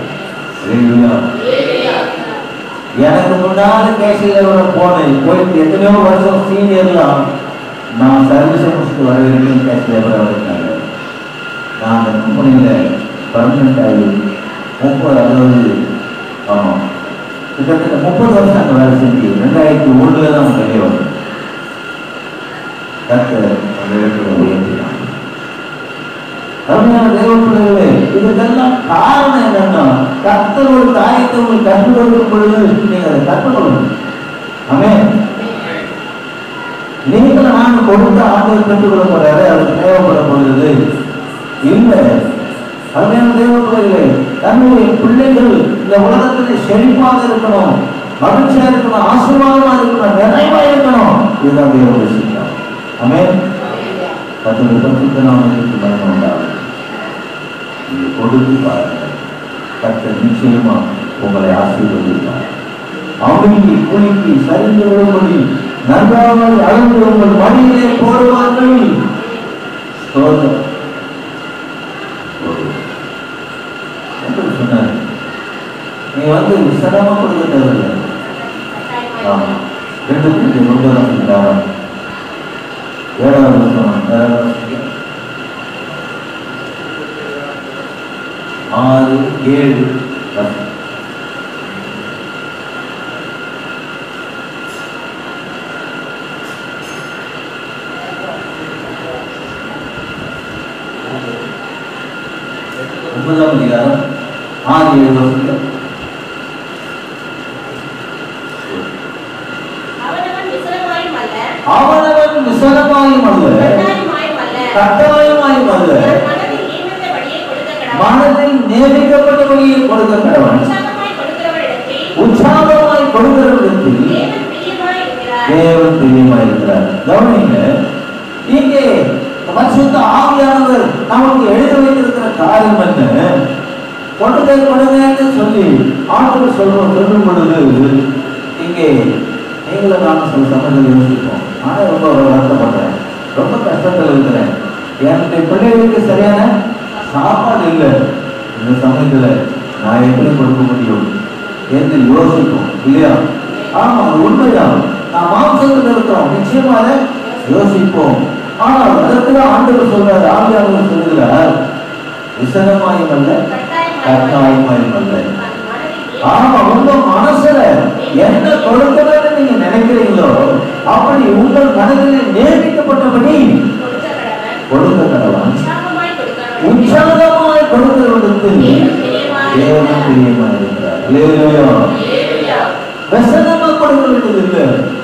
எனக்கு முன்னால கேசியில் போனேன் போயிட்டு எத்தனையோ வருஷம் சீனியர்லாம் நான் சர்வீஸ் முடிச்சுட்டு வர வரைக்கும் கேஷ் லேபராக இருக்காங்க நான் அந்த கம்பெனியில் பர்மனெண்ட் ஆகி முப்பது அதாவது ஆமாம் கிட்டத்தட்ட முப்பது வருஷம் அங்கே வேலை செஞ்சு ரெண்டாயிரத்தி ஒன்றில் தான் வெளியே வந்தேன் கர்த்தர் அந்த இடத்துல உயர்த்தினான் அருமையான தேவப்பிள்ளைகளே இதுக்கெல்லாம் காரணம் என்னன்னா கர்த்தர் ஒரு காரியத்தை உங்களுக்கு கற்றுக் கொடுக்கும் பொழுது நீங்க அதை கற்றுக்கொள்ளணும் ஆமே நீங்கள் நான் கொடுத்த ஆண்டவர் கற்றுக்கொள்ள போறாரு அதுக்கு தேவைப்பட பொழுது இல்லை அருமையான தேவப்பிள்ளைகளே தன்னுடைய பிள்ளைகள் இந்த உலகத்தில் செழிப்பாக இருக்கணும் மகிழ்ச்சியா இருக்கணும் ஆசீர்வாதமா இருக்கணும் நிறைவா இருக்கணும் இதுதான் தேவனுடைய சித்தம் ஆமே கத்தோட பரிசுத்த நாமத்திற்கு மரணம் உண்டாகும் நீங்க கொடுத்து பாருங்கள் கர்த்தர் நிச்சயமா உங்களை ஆசீர்வதிப்பார் அவனுக்கு குளிக்கு சரிந்து விடும்படி நன்றாக அளந்து உங்கள் மடியிலே போடுவார்கள் ஸ்தோத்திரம். போடு. என்று சொன்னார் நீ வந்து சிரமம் கொடுக்க தேவையில்லை ஆமா ரெண்டு பேருக்கு ஒன்பதாம் அதிகாரம் ஏழாவது வசனம் ஏழாவது வசனம். ஆறு ஏழு வசனம். ஒன்பதாம் அதிகாரம் ஆறு ஏழு வசனம் அவனவன் விசலமாயும் அல்ல அவனவன் விசலமாயும் அல்ல கட்டாயமாயும் அல்ல கட்டாயமாயும் அல்ல தன் மனதில் நியமித்தபடியே கொடுக்க கடவன். மனதில் நியமிக்கப்பட்டபடியே கொடுக்க கடவன் உற்சாகமாய் கொடுக்கிறவரிடத்தில் உற்சாகமாய் கொடுக்கிறவர்களுக்கு தேவன் பிரியமாய் இருக்கிறார் தேவன் பிரியமாய் இருக்கிறார் கவனிங்க இங்கே பரிசுத்த ஆவியானவர் நமக்கு எழுத வைத்திருக்கிற காரியம் என்ன கொடுங்க கொடுங்கன்னு சொல்லி ஆண்டவர் சொல்றோம் சொல்லும் பொழுது இங்கே நீங்களும் நானும் சில சமயத்தில் யோசிப்போம் நானே ரொம்ப வருத்தப்படுறேன் ரொம்ப கஷ்டத்தில் இருக்கிறேன் என்னுடைய பிள்ளைகளுக்கு சரியான சாப்பாடு இல்லை இந்த சமயத்துல நான் எப்படி கொடுக்க முடியும் என்று யோசிப்போம் இல்லையா ஆமா அது உண்மைதான் நான் மாம்சத்தில் இருக்கிறோம் நிச்சயமா அதை யோசிப்போம் ஆனால் அதற்கு ஆண்டவர் சொல்றார் ஆவியானவர் சொல்லுகிறார் விசனமாயும் அல்ல கட்டாயமாயும் அல்ல தன் மனதில் ஆமா உங்க மனசுல என்ன கொடுக்கணும்னு நீங்க நினைக்கிறீங்களோ அப்படி உங்கள் மனதில் நியமிக்கப்பட்டபடி கொடுக்க கடவன். கொடுக்க கடவன் உற்சாகமாய் கொடுக்கிறவரிடத்தில் உற்சாகமாய் கொடுக்கிறவனுக்கு தேவன் பிரியமாய் தேவன் இருக்கிறார். பிரியமாய் இருக்கிறார் அல்லேலூயா அல்லேலூயா. வசனமா கொடுக்க வேண்டியது இல்லை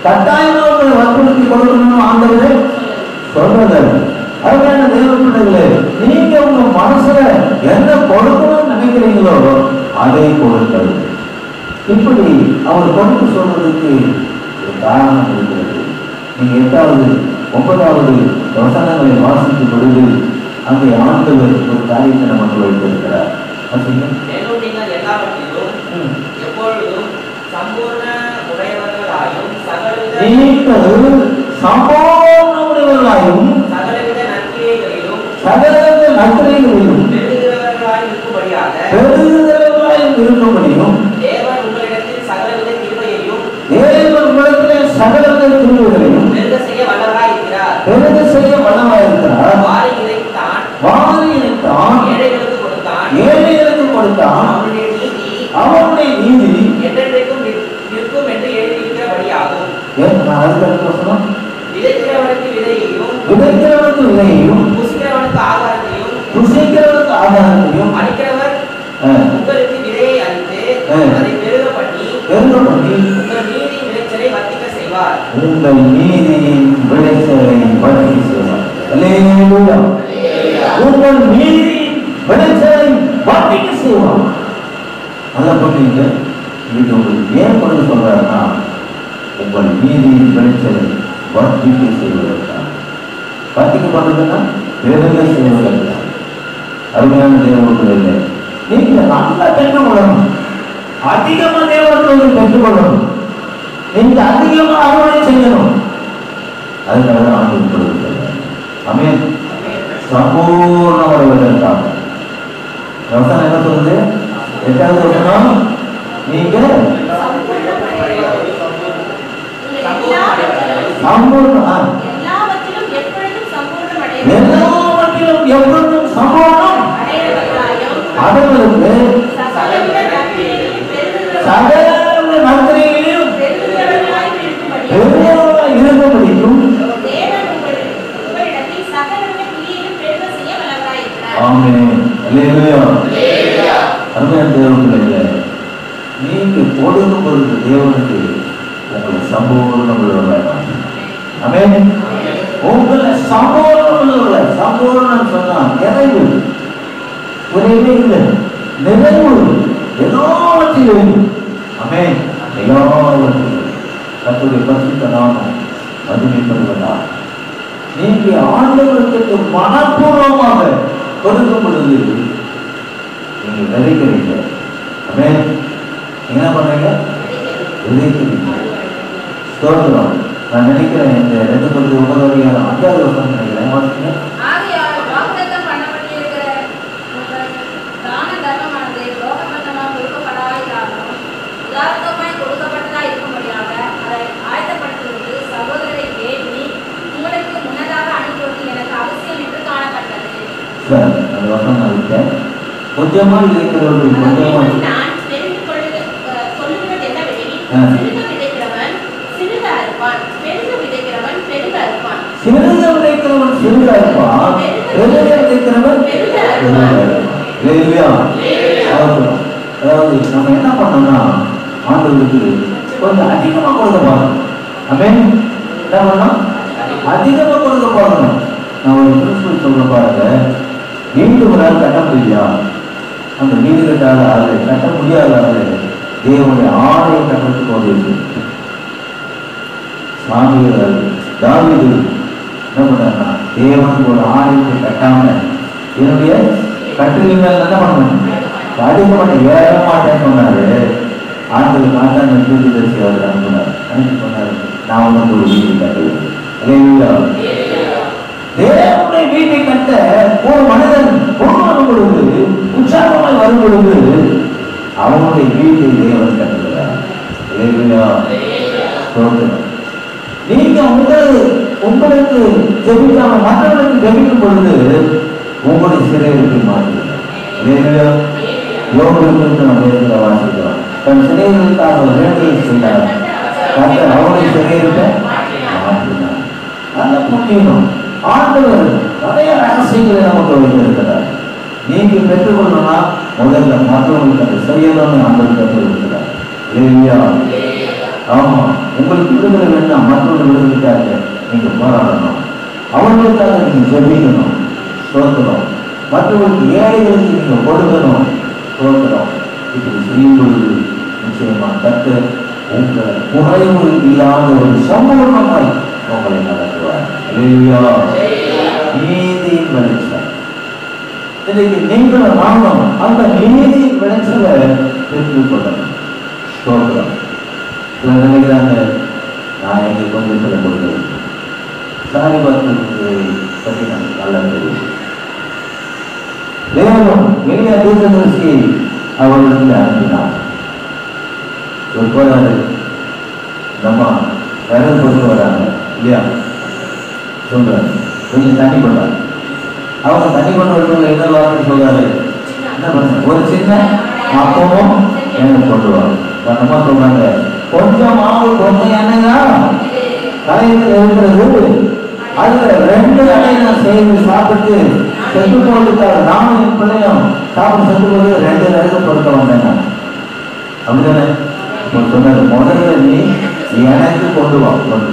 கட்டாயமா உங்களை வற்புறுத்தி கொடுக்கணும்னு ஆண்டவரே சொல்றது அருமையான தேவ பிள்ளைகளே நீங்க உங்க மனசுல என்ன கொடுக்கணும்னு நினைக்கிறீங்களோ அதை கொடுங்கள் இப்படி அவர் கொடுக்க சொல்றதுக்கு ஒரு காரணம் இருக்கிறது நீங்க எட்டாவது ஒன்பதாவது வசனங்களை வாசிக்கும் பொழுது அங்கே ஆண்டவர் ஒரு காரியத்தை நமக்கு வைத்திருக்கிறார் வாசிங்க. மேலும் நீங்கள் எல்லாவற்றிலும் ம். எப்பொழுதும் சம்பூர்ண உடையவர்களாயும் சகலவித நீங்கள் சம்பூர்ணமுடையவர்களாயும் சகலவித நற்கிரியைகளிலும் சகல நற்கரைகளிலும் பெருகிறவர்களாய் இருக்கும்படியாக பெருகிறவர்களாயும் இருக்கும்படியும் தேவன் உங்களிடத்தில் சகலவித கிருபையையும் தேவன் உலகத்திலே சகல திருவுகளையும் பெருக செய்ய வல்லவராய் இருக்கிறார் பெருக செய்ய வல்லமாயிருக்கிறார் வாரி இறைத்தான் வாரியத்தான் ஏழைகளுக்கு கொடுத்தான் ஏழைகளுக்கு கொடுத்தான் அவனுடைய நீதி அவனுடைய நீதி என்றென்றைக்கும் நிற்- நிற்கும் என்று எழுதியிருக்கிறபடியாகும் ஏன் நான் அதுக்கு அடுத்த வசனம் விதைக்கிறவனுக்கு விதையையும் விதைக்கிறவனுக்கு விதையையும் புசிக்கிறவனுக்கு ஆகாரத்தையும் புசிக்கிறவனுக்கு ஆதாரத்தையும் அளிக்கிறவர் அஹ், உங்களுக்கு விதையை அளித்து ஆ. அதை பெருக பண்ணி பெருக பண்ணி உங்கள் நீதி விளைச்சலை வர்த்திக்க செய்வார் உங்கள் நீதியின் விளைச்சலை வழங்கி செய்வார் அல்லேலூயா. உங்கள் நீதியின் விளைச்சலை வர்த்திக்க செய்வார் நல்லா பண்ணீங்க இன்னைக்கு உங்களுக்கு ஏன் கொடுக்க சொல்றாருன்னா உங்கள் நீதியின் விளைச்சலை வர்த்திக்க செய்வதற்காக வர்த்திக்க பண்றதுன்னா பெருக செய்வதற்காக அருமையான தேவனுடைய நீங்க நல்லா பெற்றுக்கொள்ளணும் அதிகமா தேவனுடைய பெற்றுக்கொள்ளணும் நீங்க அதிகமா அறுவடை செய்யணும் அதுக்காக தான் ஆண்டு கொடுக்கிறது அமேன் சம்பூர்ண வருவதற்காக வசனம் என்ன சொல்லுது எட்டாவது வசனம் நீங்க சம்பூர்ண ஆ, எல்லாவற்றிலும் எப்பொழுதும் சம்பூர்ணம் அடைய எல்லாவற்றிலும் எப்பொழுதும் சம்பூர்ணம் அடையவர்களாயும் அவர்களுக்கு சகலவித நற்கிரியைகளிலும் பெருகுகிறவர்களாயும் சகல நற்கரைகளையும் பெருகுகிறவர்களாயும் இருக்கும்படியும் பெருமையாக இருக்கும்படிக்கும் தேவன் உங்கள் உங்களிடத்தில் சகலவித கிரியையிலும் பெருக செய்ய வல்லவராயிருக்கிறார் ஆமென் அல்லேலூயா அருமையான தேவனுடைய நீங்க கொடுக்கும் பொழுது தேவனுக்கு உங்களை சம்பூர்ணம் உள்ளவர்களாய் மாற்றும். ஆமென் உங்களை சம்பூர்ணம் உள்ளவர்களாய் சம்பூர்ணம் சொன்னா நிறைவு குறைவே இல்லை நிறைவு எல்லாவற்றிலும் ஆமென் எல்லாவற்றிலும் கத்துடைய பரிசுத்த நாமம் மகிமைப்படுவதா நீங்க ஆண்டவருக்கு மனப்பூர்வமாக கொடுக்கும் பொழுது நீங்க விதைக்கிறீங்க ஆமென் நீங்க என்ன பண்றீங்க விதைக்கிறீங்க ஸ்தோத்திரம் நான் நினைக்கிறேன் இந்த ரெண்டு பத்து ஒன்பது அஞ்சாவது வருஷம் நினைக்கிறேன் வாசிங்க. ஆகையால் வாக்குத்தத்தம் பண்ணப்பட்டிருக்கிற உங்கள் தான தர்மமானது லோகபந்தமாக கொடுக்கப்படாவிட்டாலும் உதாரணமாய் கொடுக்கப்பட்டதாக இருக்கும்படியாக அதை ஆயத்தப்படுத்துவது சகோதரரை வேண்டி உங்களுக்கு முன்னதாக அனுப்புவது எனக்கு அவசியம் என்று காணப்பட்டது சார் அந்த வருஷம் நான் விட்டேன் கொஞ்சமா விதைக்கிறவர்கள் கொஞ்சமா அதற்கு நான் தெரிந்து கொள்ளுக அஹ், சொல்லுகிறது என்னவெனில் ஆ. சிறுக விதைக்கிறவன் சிறுக அறுப்பான் பெருக விதைக்கிறவன் பெருக அறுப்பான் சிறுக விதைக்கிறவன் சிறுக இருப்பான் பெருக விதைக்கிறவன் பெருக இருப்பான். இல்லையா ஸ்தோத்திரம். அதாவது நம்ம என்ன பண்ணோம்னா ஆண்டவருக்கு கொஞ்சம் அதிகமா கொடுக்க பார்க்கணும் ஆமென் என்ன பண்ணணும் அதிகமா கொடுக்க பார்க்கணும் நான் ஒரு பிரின்சிபல் சொல்ற பாருங்க வீட்டு ஒரு ஆள் கட்ட முடியா அந்த வீடு கட்டாத ஆளு கட்ட முடியாத ஆளு தேவனுடைய ஆலய கட்டுறதுக்கு உதவி சாமிகள் தாவீது என்ன பண்ணாருன்னா தேவனுக்கு ஒரு ஆலயத்தை கட்டாம என்னுடைய கட்டிலின் மேல என்ன பண்ணணும் அடிக்க மாட்டேன் ஏற மாட்டேன்னு சொன்னாரு ஆண்கள் மாட்டாங்க தூக்கி தரிசி அவர் அனுப்புனார் அனுப்பி சொன்னாரு நான் உனக்கு ஒரு வீடு கட்டுவேன் அல்லேலூயா. தேவனுடைய வீட்டை கட்ட ஒரு மனிதன் பொருளாகும் பொழுது உற்சாகமாய் வரும் பொழுது அவனுடைய வீட்டை தேவன் கட்டுகிறார் அல்லேலூயா. ஸ்தோத்திரம். நீங்க உங்கள் உங்களுக்கு ஜெபிக்காம மற்றவர்களுக்கு ஜெபிக்கும் பொழுது உங்களுடைய சிறையிருப்பை மாற்றுகிறார் யோகத்திற்கு நம்ம இருக்கிற வாசிக்கிறோம் தன் சிறையிருக்காக ஒரு வேலையை செய்தார் கர்த்தர் அவருடைய சிறையிருப்பை மாற்றினார் நல்ல புண்ணியம் ஆண்டவர் நிறைய ரகசியங்களை நமக்கு வைத்திருக்கிறார் நீங்க பெற்றுக்கொள்ளணும்னா முதல்ல மற்றவங்களுக்கு அதை செய்யணும்னு ஆண்டவர் கற்றுக் கொடுக்கிறார் இல்லையா ஆமா உங்களுக்கு விடுதலை வேண்டாம் மற்றவர்கள் விடுதலைக்காக நீங்க போராடணும் அவங்களுக்காக நீங்க ஜெபிக்கணும் தோற்கணும் மற்றவர்களுக்கு ஏழைகளுக்கு நீங்க கொடுக்கணும் தோற்கணும் இப்படி செய்யும் பொழுது நிச்சயமா கத்து உங்களை குறைவு இல்லாத ஒரு சம்பூர்ணமாய் உங்களை நடத்துவார் அல்லேலூயா. நீதியின் வெளிச்சம் இன்னைக்கு நீங்கள் நானும் அந்த நீதியின் விளைச்சலை பெற்றுக் கொள்ளணும் தோற்கணும் சிலர் நினைக்கிறாங்க நான் எங்க கொஞ்சம் சொல்ல கொடுக்குறேன் சாரி பார்த்து பற்றி எனக்கு நல்லா தெரியும் தேவனும் எளிய தீர்க்கதரிசியை அவர்களுக்கு அனுப்பினார் ஒரு போறாரு நம்ம விரல் கொடுத்து வராங்க இல்லையா சொல்றாரு கொஞ்சம் தண்ணி கொண்டாரு அவங்க தண்ணி கொண்டு வரவங்க என்ன வார்த்தை சொல்றாரு என்ன பண்ண ஒரு சின்ன அப்பமும் எனக்கு கொண்டு வா நம்ம சொல்றாங்க கொஞ்சம் மாவு கொஞ்சம் என்னங்க தலையில் இருக்கிறது அதுல ரெண்டு அடை நான் செய்து சாப்பிட்டு செத்து போட்டுட்டாரு நானும் என் பிள்ளையும் சாப்பிட்டு செத்து போது ரெண்டு நேரம் பொறுக்க வந்தேன் நான். அப்படிதானே இப்போ சொன்னாரு முதல்ல நீ எனக்கு கொண்டு வா கொண்டு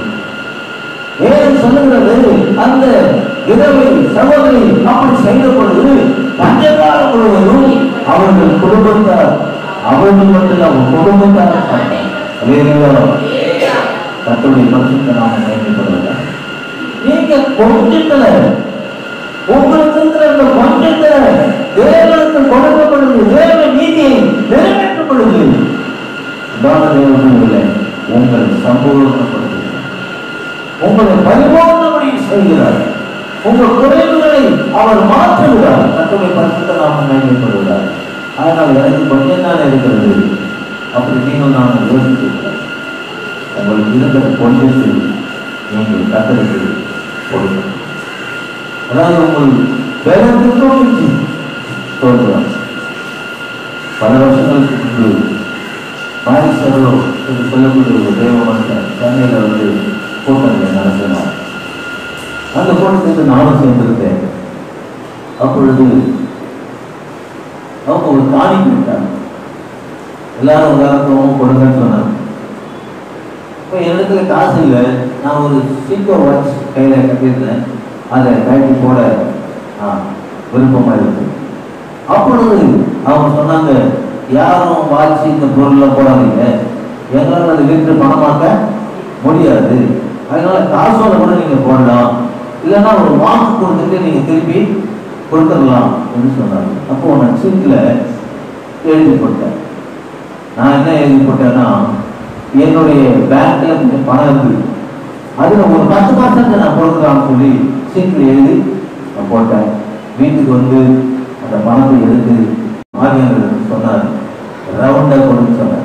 ஏன் சொல்லுகிறது அந்த விதவை சகோதரி அப்படி செய்த பொழுது பஞ்சகாலம் முழுவதும் அவர்கள் குடும்பத்தார் அவர்கள் மட்டும் இல்ல, அவங்க குடும்பத்தார் சாப்பிட்டாங்க. அல்லேலூயா. கர்த்தருடைய பரிசுத்த நாமம் மகிமைப்படுவதாக. நீங்க கொஞ்சத்துல உங்களுக்கு இருக்கிற அந்த கொஞ்சத்துல தேவனுக்கு கொடுக்கப்படுது தேவ நீதியை நிறைவேற்றப்படுது தான தேவர்களே உங்கள் சம்பூர்ணப்படுத்துகிறார் உங்களை பரிபூர்ணபடி செய்கிறார் உங்கள் குறைவுகளை அவர் மாற்றுகிறார் கட்டுரை பரிசுத்த நாமம் மகிமைப்படுகிறார் ஆனால் எனக்கு கொஞ்சம் தான் இருக்கிறது அப்படி நீங்கள் நான் யோசிக்கிறேன் உங்களுக்கு இருக்கிற கொஞ்சத்தில் நீங்கள் கத்தருக்கு கொடுக்கணும் அதாவது உங்கள் வேதத்திற்கு தோன்றுவார் பல வருஷங்களுக்கு முன்பு பாரிசரோ என்று சொல்லக்கூடிய ஒரு தேவ மனுஷன் சென்னையில் வந்து கூட்டங்களை நடத்தினார் அந்த கூட்டத்துக்கு நானும் சேர்ந்திருந்தேன் அப்பொழுது அவங்க ஒரு காணிக்கை விட்டாங்க எல்லாரும் உதாரணத்துவமும் கொடுங்கன்னு சொன்னாங்க இப்போ என்னிடத்துல காசு இல்லை நான் ஒரு சீக்கோ வாட்ச் கையில் கட்டியிருந்தேன் அதை கட்டி போட ஆ விருப்பமாக இருக்கு அப்பொழுது அவங்க சொன்னாங்க யாரும் வாட்ச் இந்த பொருள்லாம் போடாதீங்க எங்களால் அதை விற்று பணமாக்க முடியாது அதனால காசோட கூட நீங்கள் போடலாம் இல்லைன்னா ஒரு வாக்கு கொடுத்துட்டு நீங்கள் திருப்பி கொடுத்துடலாம் என்று சொன்னாங்க அப்போ நான் சீட்டில் எழுதி போட்டேன் நான் என்ன எழுதி போட்டேன்னா என்னுடைய பேங்க்ல கொஞ்சம் பணம் இருக்கு அதுல ஒரு பத்து பர்சன்ட் நான் கொடுக்கலாம்னு சொல்லி சீட்டில் எழுதி நான் போட்டேன் வீட்டுக்கு வந்து அந்த பணத்தை எடுத்து ஆகியவர்கள் சொன்னார் ரவுண்டா கொடுன்னு சொன்னார்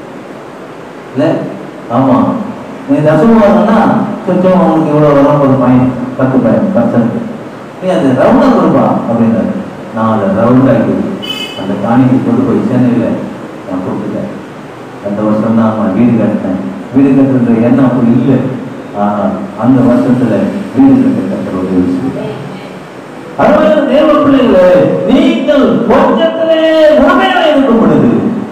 இல்ல ஆமா நீ தசமாகனா கொஞ்சம் அவனுக்கு இவ்வளவு வரும் ஒரு பாயிண்ட் பத்து பாயிண்ட் பர்சன்ட் நீ அது ரவுண்டா கொடுப்பா அப்படின்னாரு நான் அதை ரவுண்டாக்கி அந்த காணிக்கு கொண்டு போய் சென்னையில் நான் கொடுத்துட்டேன் அந்த வருஷம் தான் நான் வீடு கட்டினேன் வீடு கட்டுற எண்ணம் அப்படி இல்லை ஆனால் அந்த வருஷத்துல வீடு கட்ட கட்டுற உதவி செய்தார். அருமையான தேவ பிள்ளைகளே நீங்கள் கொஞ்சத்திலே உண்மையாக இருக்கும் பொழுது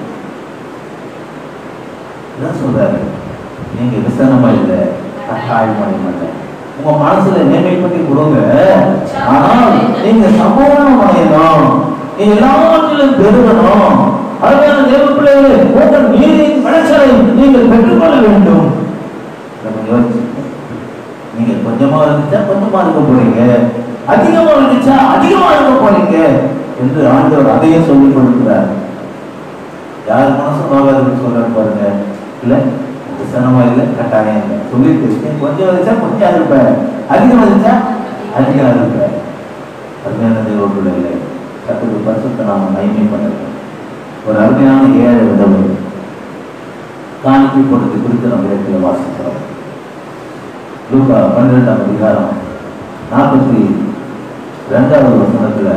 என்ன சொல்றாரு நீங்க விசனமா இல்லை கட்டாயமா இல்லை உங்க மனசுல நேர்மைப்பட்டு கொடுங்க ஆனால் நீங்க சம்பூர்ணம் அடையணும் நீங்க எல்லாவற்றிலும் பெருகணும் அருமையான தேவ பிள்ளைகளே உங்கள் நீரின் விளைச்சலை நீங்கள் பெற்றுக்கொள்ள வேண்டும் நம்ம யோசிச்சு நீங்க கொஞ்சமா இருந்துச்சா கொஞ்சமா இருக்க போறீங்க அதிகமா இருந்துச்சா அதிகமா இருக்க போறீங்க என்று ஆண்டவர் அதையும் சொல்லிக் கொடுக்கிறார் யார் மனசும் நோகாதுன்னு சொல்றாரு பாருங்க இல்ல விசனமா இல்லை கட்டாயம் இல்லை சொல்லிட்டு இருக்கேன் கொஞ்சம் இருந்துச்சா கொஞ்சம் இருப்பேன் அதிகம் இருந்துச்சா அதிகம் இருப்பேன் அருமையான தேவக்குள்ள இல்லை கத்துக்கு பரிசுத்த நாம மகிமை பண்ணுறேன் ஒரு அருமையான ஏழை விதவை காணிக்கை கொடுத்து குறித்து நம்ம இடத்துல வாசிக்கிறோம் லூக்கா பன்னிரெண்டாம் அதிகாரம் நாற்பத்தி ரெண்டாவது வசனத்துல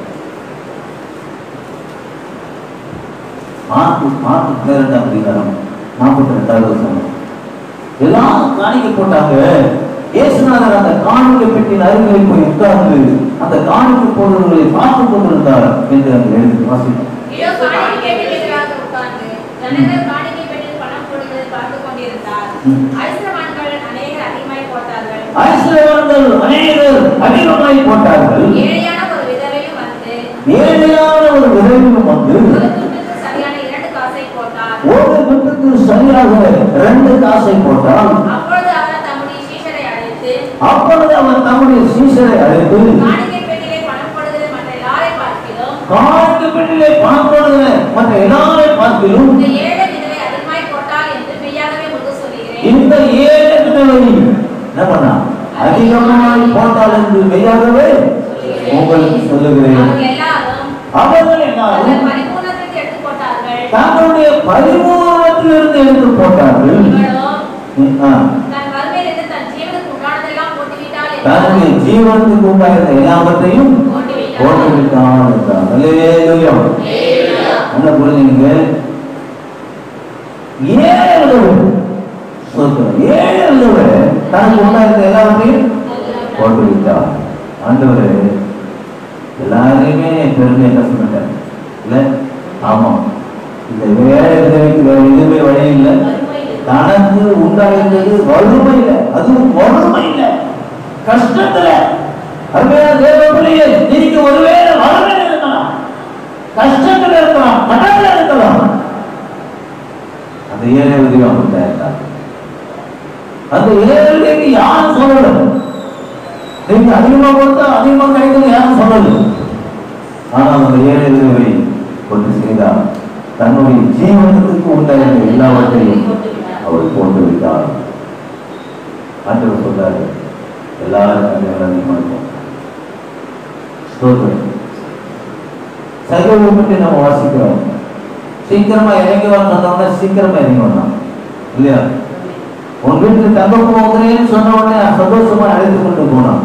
மார்க்கு மார்க்கு பன்னிரெண்டாம் அதிகாரம் நாற்பத்தி ரெண்டாவது வசனம் எல்லாம் காணிக்கை போட்டாங்க இயேசுநாதர் அந்த காணிக்கை பெட்டியின் அருகில் போய் உட்கார்ந்து அந்த காணிக்கை போடுவர்களை பார்த்து கொண்டிருந்தார் என்று அங்கு எழுதி வாசிக்கிறோம் இதோ காணிக்கை பெட்டிக்கு எதிராக உட்கார்ந்து ஜனங்கள் காணிக்கை பெட்டியில் பணம் போடுவதை பார்த்துக் கொண்டிருந்தார்கள் ஐஸ்வர்யவான்கள் அநேகர் அதிகமாய் போட்டார்கள் ஏழையான ஒரு விதவையும் வந்து ஏழையான ஒரு விரைவிலும் வந்து ஒரு துண்டுக்கு சரியான இரண்டு காசை போட்டார் ஒரு வீட்டுக்கு சரியாக ரெண்டு காசை போட்டால் அப்பொழுது அவர் தம்முடைய சீஷரை அழைத்து அப்பொழுது அவன் தம்முடைய சீசரை அழைத்து காணிக்கை பெட்டியிலே பணம் போடுகிற மற்ற எல்லாரை பார்க்கிறோம் காட்டு பெண்ணிலே பணம் போடுகிற மற்ற எல்லாரை பார்க்கிலும் இந்த ஏழை விதவை அதிகமாய் போட்டால் என்று மெய்யாகவே உங்களுக்கு சொல்லுகிறேன் இந்த ஏழை விதவை என்ன பண்ணா அதிகமாய் போட்டால் என்று மெய்யாகவே உங்களுக்கு சொல்லுகிறேன் அவங்க எல்லாரும் அவர்கள் எல்லாரும் தங்கள் பரிபூர்ணத்திற்கு எடுத்து போட்டார்கள் தங்களுடைய பரிபூரணத்திலிருந்து எடுத்து போட்டார்கள் இவளோ ஆ. தன் வறுமையிலிருந்து தன் ஜீவனுக்கு உண்டானதெல்லாம் போட்டுவிட்டாள் தன்னுடைய என்றார். ஜீவனுக்கு உண்டாயிருந்த எல்லாவற்றையும் போட்டுவிட்டாள். போட்டு விட்டான் என்றார். அல்லேலூயா. நல்லா புரிஞ்சுங்க ஏழு விதவை. ஸ்தோத்திரம். ஏழு விதவை தனக்கு உண்டாயிருந்த எல்லாவற்றையும் போட்டு விட்டார் ஆண்டவர் எல்லாரையுமே பெருமை என்ன சொன்னார் இல்ல ஆமா இந்த வேலை விதவைக்கு வேற எதுவுமே வழி இல்லை தனக்கு உண்டாயிருந்தது வறுமை இல்லை அதுவும் வறுமை இல்லை கஷ்டத்துல அருமையான தேவ பிள்ளையே நீங்க ஒருவேளை வறுமையில் இருக்கலாம் கஷ்டத்துல இருக்கலாம் கடல்ல இருக்கலாம் அந்த ஏழை உதவி அவங்க இருந்தார் அந்த ஏழைக்கு யாரும் சொல்லல நீங்க அதிகமா கொடுத்தா அதிகமா கிடைக்கும் யாரும் சொல்லல ஆனால் அந்த ஏழை உதவி கொண்டு செய்தார் தன்னுடைய ஜீவனத்துக்கு உண்டாயிருந்த எல்லாவற்றையும் அவர் போட்டு விட்டார் ஆண்டவர் சொல்றாரு எல்லாரும் கண்ணிகள் அதிகமா இருக்கும் ஸ்தோத்திரம் சகோதரி பற்றி நம்ம வாசிக்கிறோம் சீக்கிரமா இறங்கி வரணும்னா சீக்கிரமா இறங்கி வரணும் இல்லையா உன் வீட்டுக்கு தங்க போகிறேன்னு சொன்ன உடனே சந்தோஷமா அழைத்து கொண்டு போனான்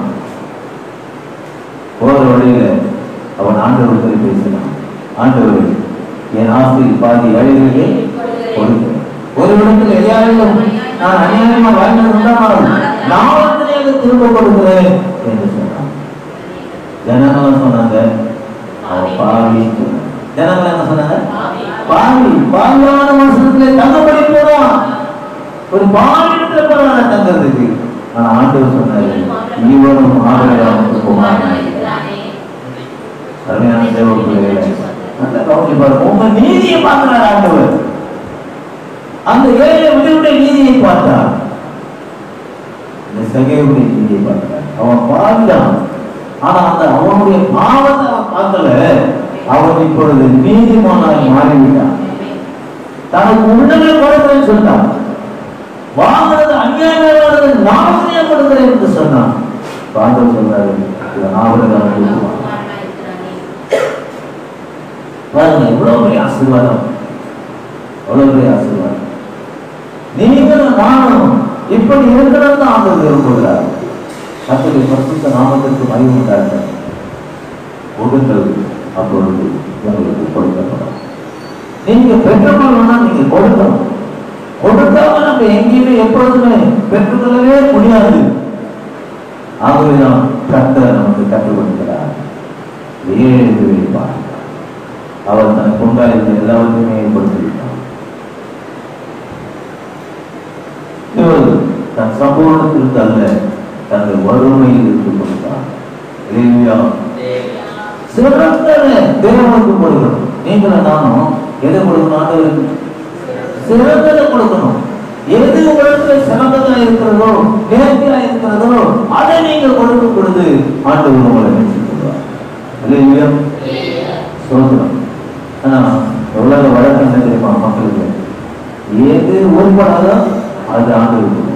போற வழியில அவன் ஆண்டவர் பேசினான் ஆண்டவர் என் ஆஸ்தி பாதி ஏழைகளுக்கு கொடுக்கிறேன் ஒரு இடத்துல எல்லாரும் நான் அநியாயமா வாழ்ந்திருந்தால் நாளத்திலே அதை திரும்ப கொடுக்கிறேன் என்று சொன்னான் ஜனங்களும் சொன்னாங்க அவன் பாவி ஜனங்கள் என்ன சொன்னாங்க பாவி பாவியான மனுஷத்துல தங்கப்படி போறான் ஒரு பாவிடத்துல போறான தங்கிறதுக்கு ஆனா ஆண்டவர் சொன்னாரு இவனும் ஆதரவாக குமாரன் அருமையான தேவ பிள்ளைகளை நல்ல கவனிச்சு பாருங்க உங்க நீதியை பார்க்கிறார் ஆண்டவர் அந்த ஏழை விதவுடைய நீதியை பார்த்தார் இந்த சகையுடைய நீதியை பார்க்கிறார் அவன் பாவிதான் ஆனா அந்த அவனுடைய பாவத்தை அவன் பார்க்கல அவன் இப்பொழுது நீதிமானாய் மாறிவிட்டான் தனக்கு உண்டங்களை கொடுக்கிறேன்னு சொன்னான் வாங்குறது அநியாயமானது நாமத்தையே கொடுக்கிறேன் என்று சொன்னான் பாண்டவர் சொல்றாரு இவன் ஆபரகாரம் கொடுக்குவான் பாருங்க எவ்வளவு பெரிய ஆசீர்வாதம் எவ்வளவு பெரிய ஆசீர்வாதம் நீங்களும் நானும் இப்படி இருக்கணும் தான் ஆண்டவர் விரும்புகிறார் கர்த்தருடைய பரிசுத்த நாமத்திற்கு மகிமை உண்டாக கொடுங்கள் அப்பொழுது உங்களுக்கு கொடுக்கப்படும் நீங்க பெற்றுக்கொள்ளணும்னா நீங்க கொடுக்கணும் கொடுக்காம நம்ம எங்கேயுமே எப்பொழுதுமே பெற்றுக்கொள்ளவே முடியாது ஆகவேதான் கர்த்தர் நமக்கு கற்றுக் கொடுக்கிறார் ஏழு வைப்பார் அவர் தனக்கு உண்டாயிருந்த எல்லாவற்றையுமே ஏற்படுத்தி விட்டார் இவர் தன் சம்பூர்ணத்திற்கு அல்ல தனது வறுமையில் இருந்து கொடுத்தார் இல்லையா சிறந்த தேவனுக்கு கொடுக்கணும் நீங்களும் நானும் எதை கொடுக்கணும் ஆண்டவருக்கு சிறந்ததை கொடுக்கணும் எது உங்களுக்கு சிறந்ததா இருக்கிறதோ நேர்த்தியா இருக்கிறதோ அதை நீங்க கொடுக்கும் பொழுது ஆண்டவர் உங்களை நேசிக்கிறார் இல்லையா சோதனம் ஆனா உலக வழக்கம் என்ன தெரியுமா மக்களுக்கு எது உருப்படாதோ அது ஆண்டவர் கொடுக்கும்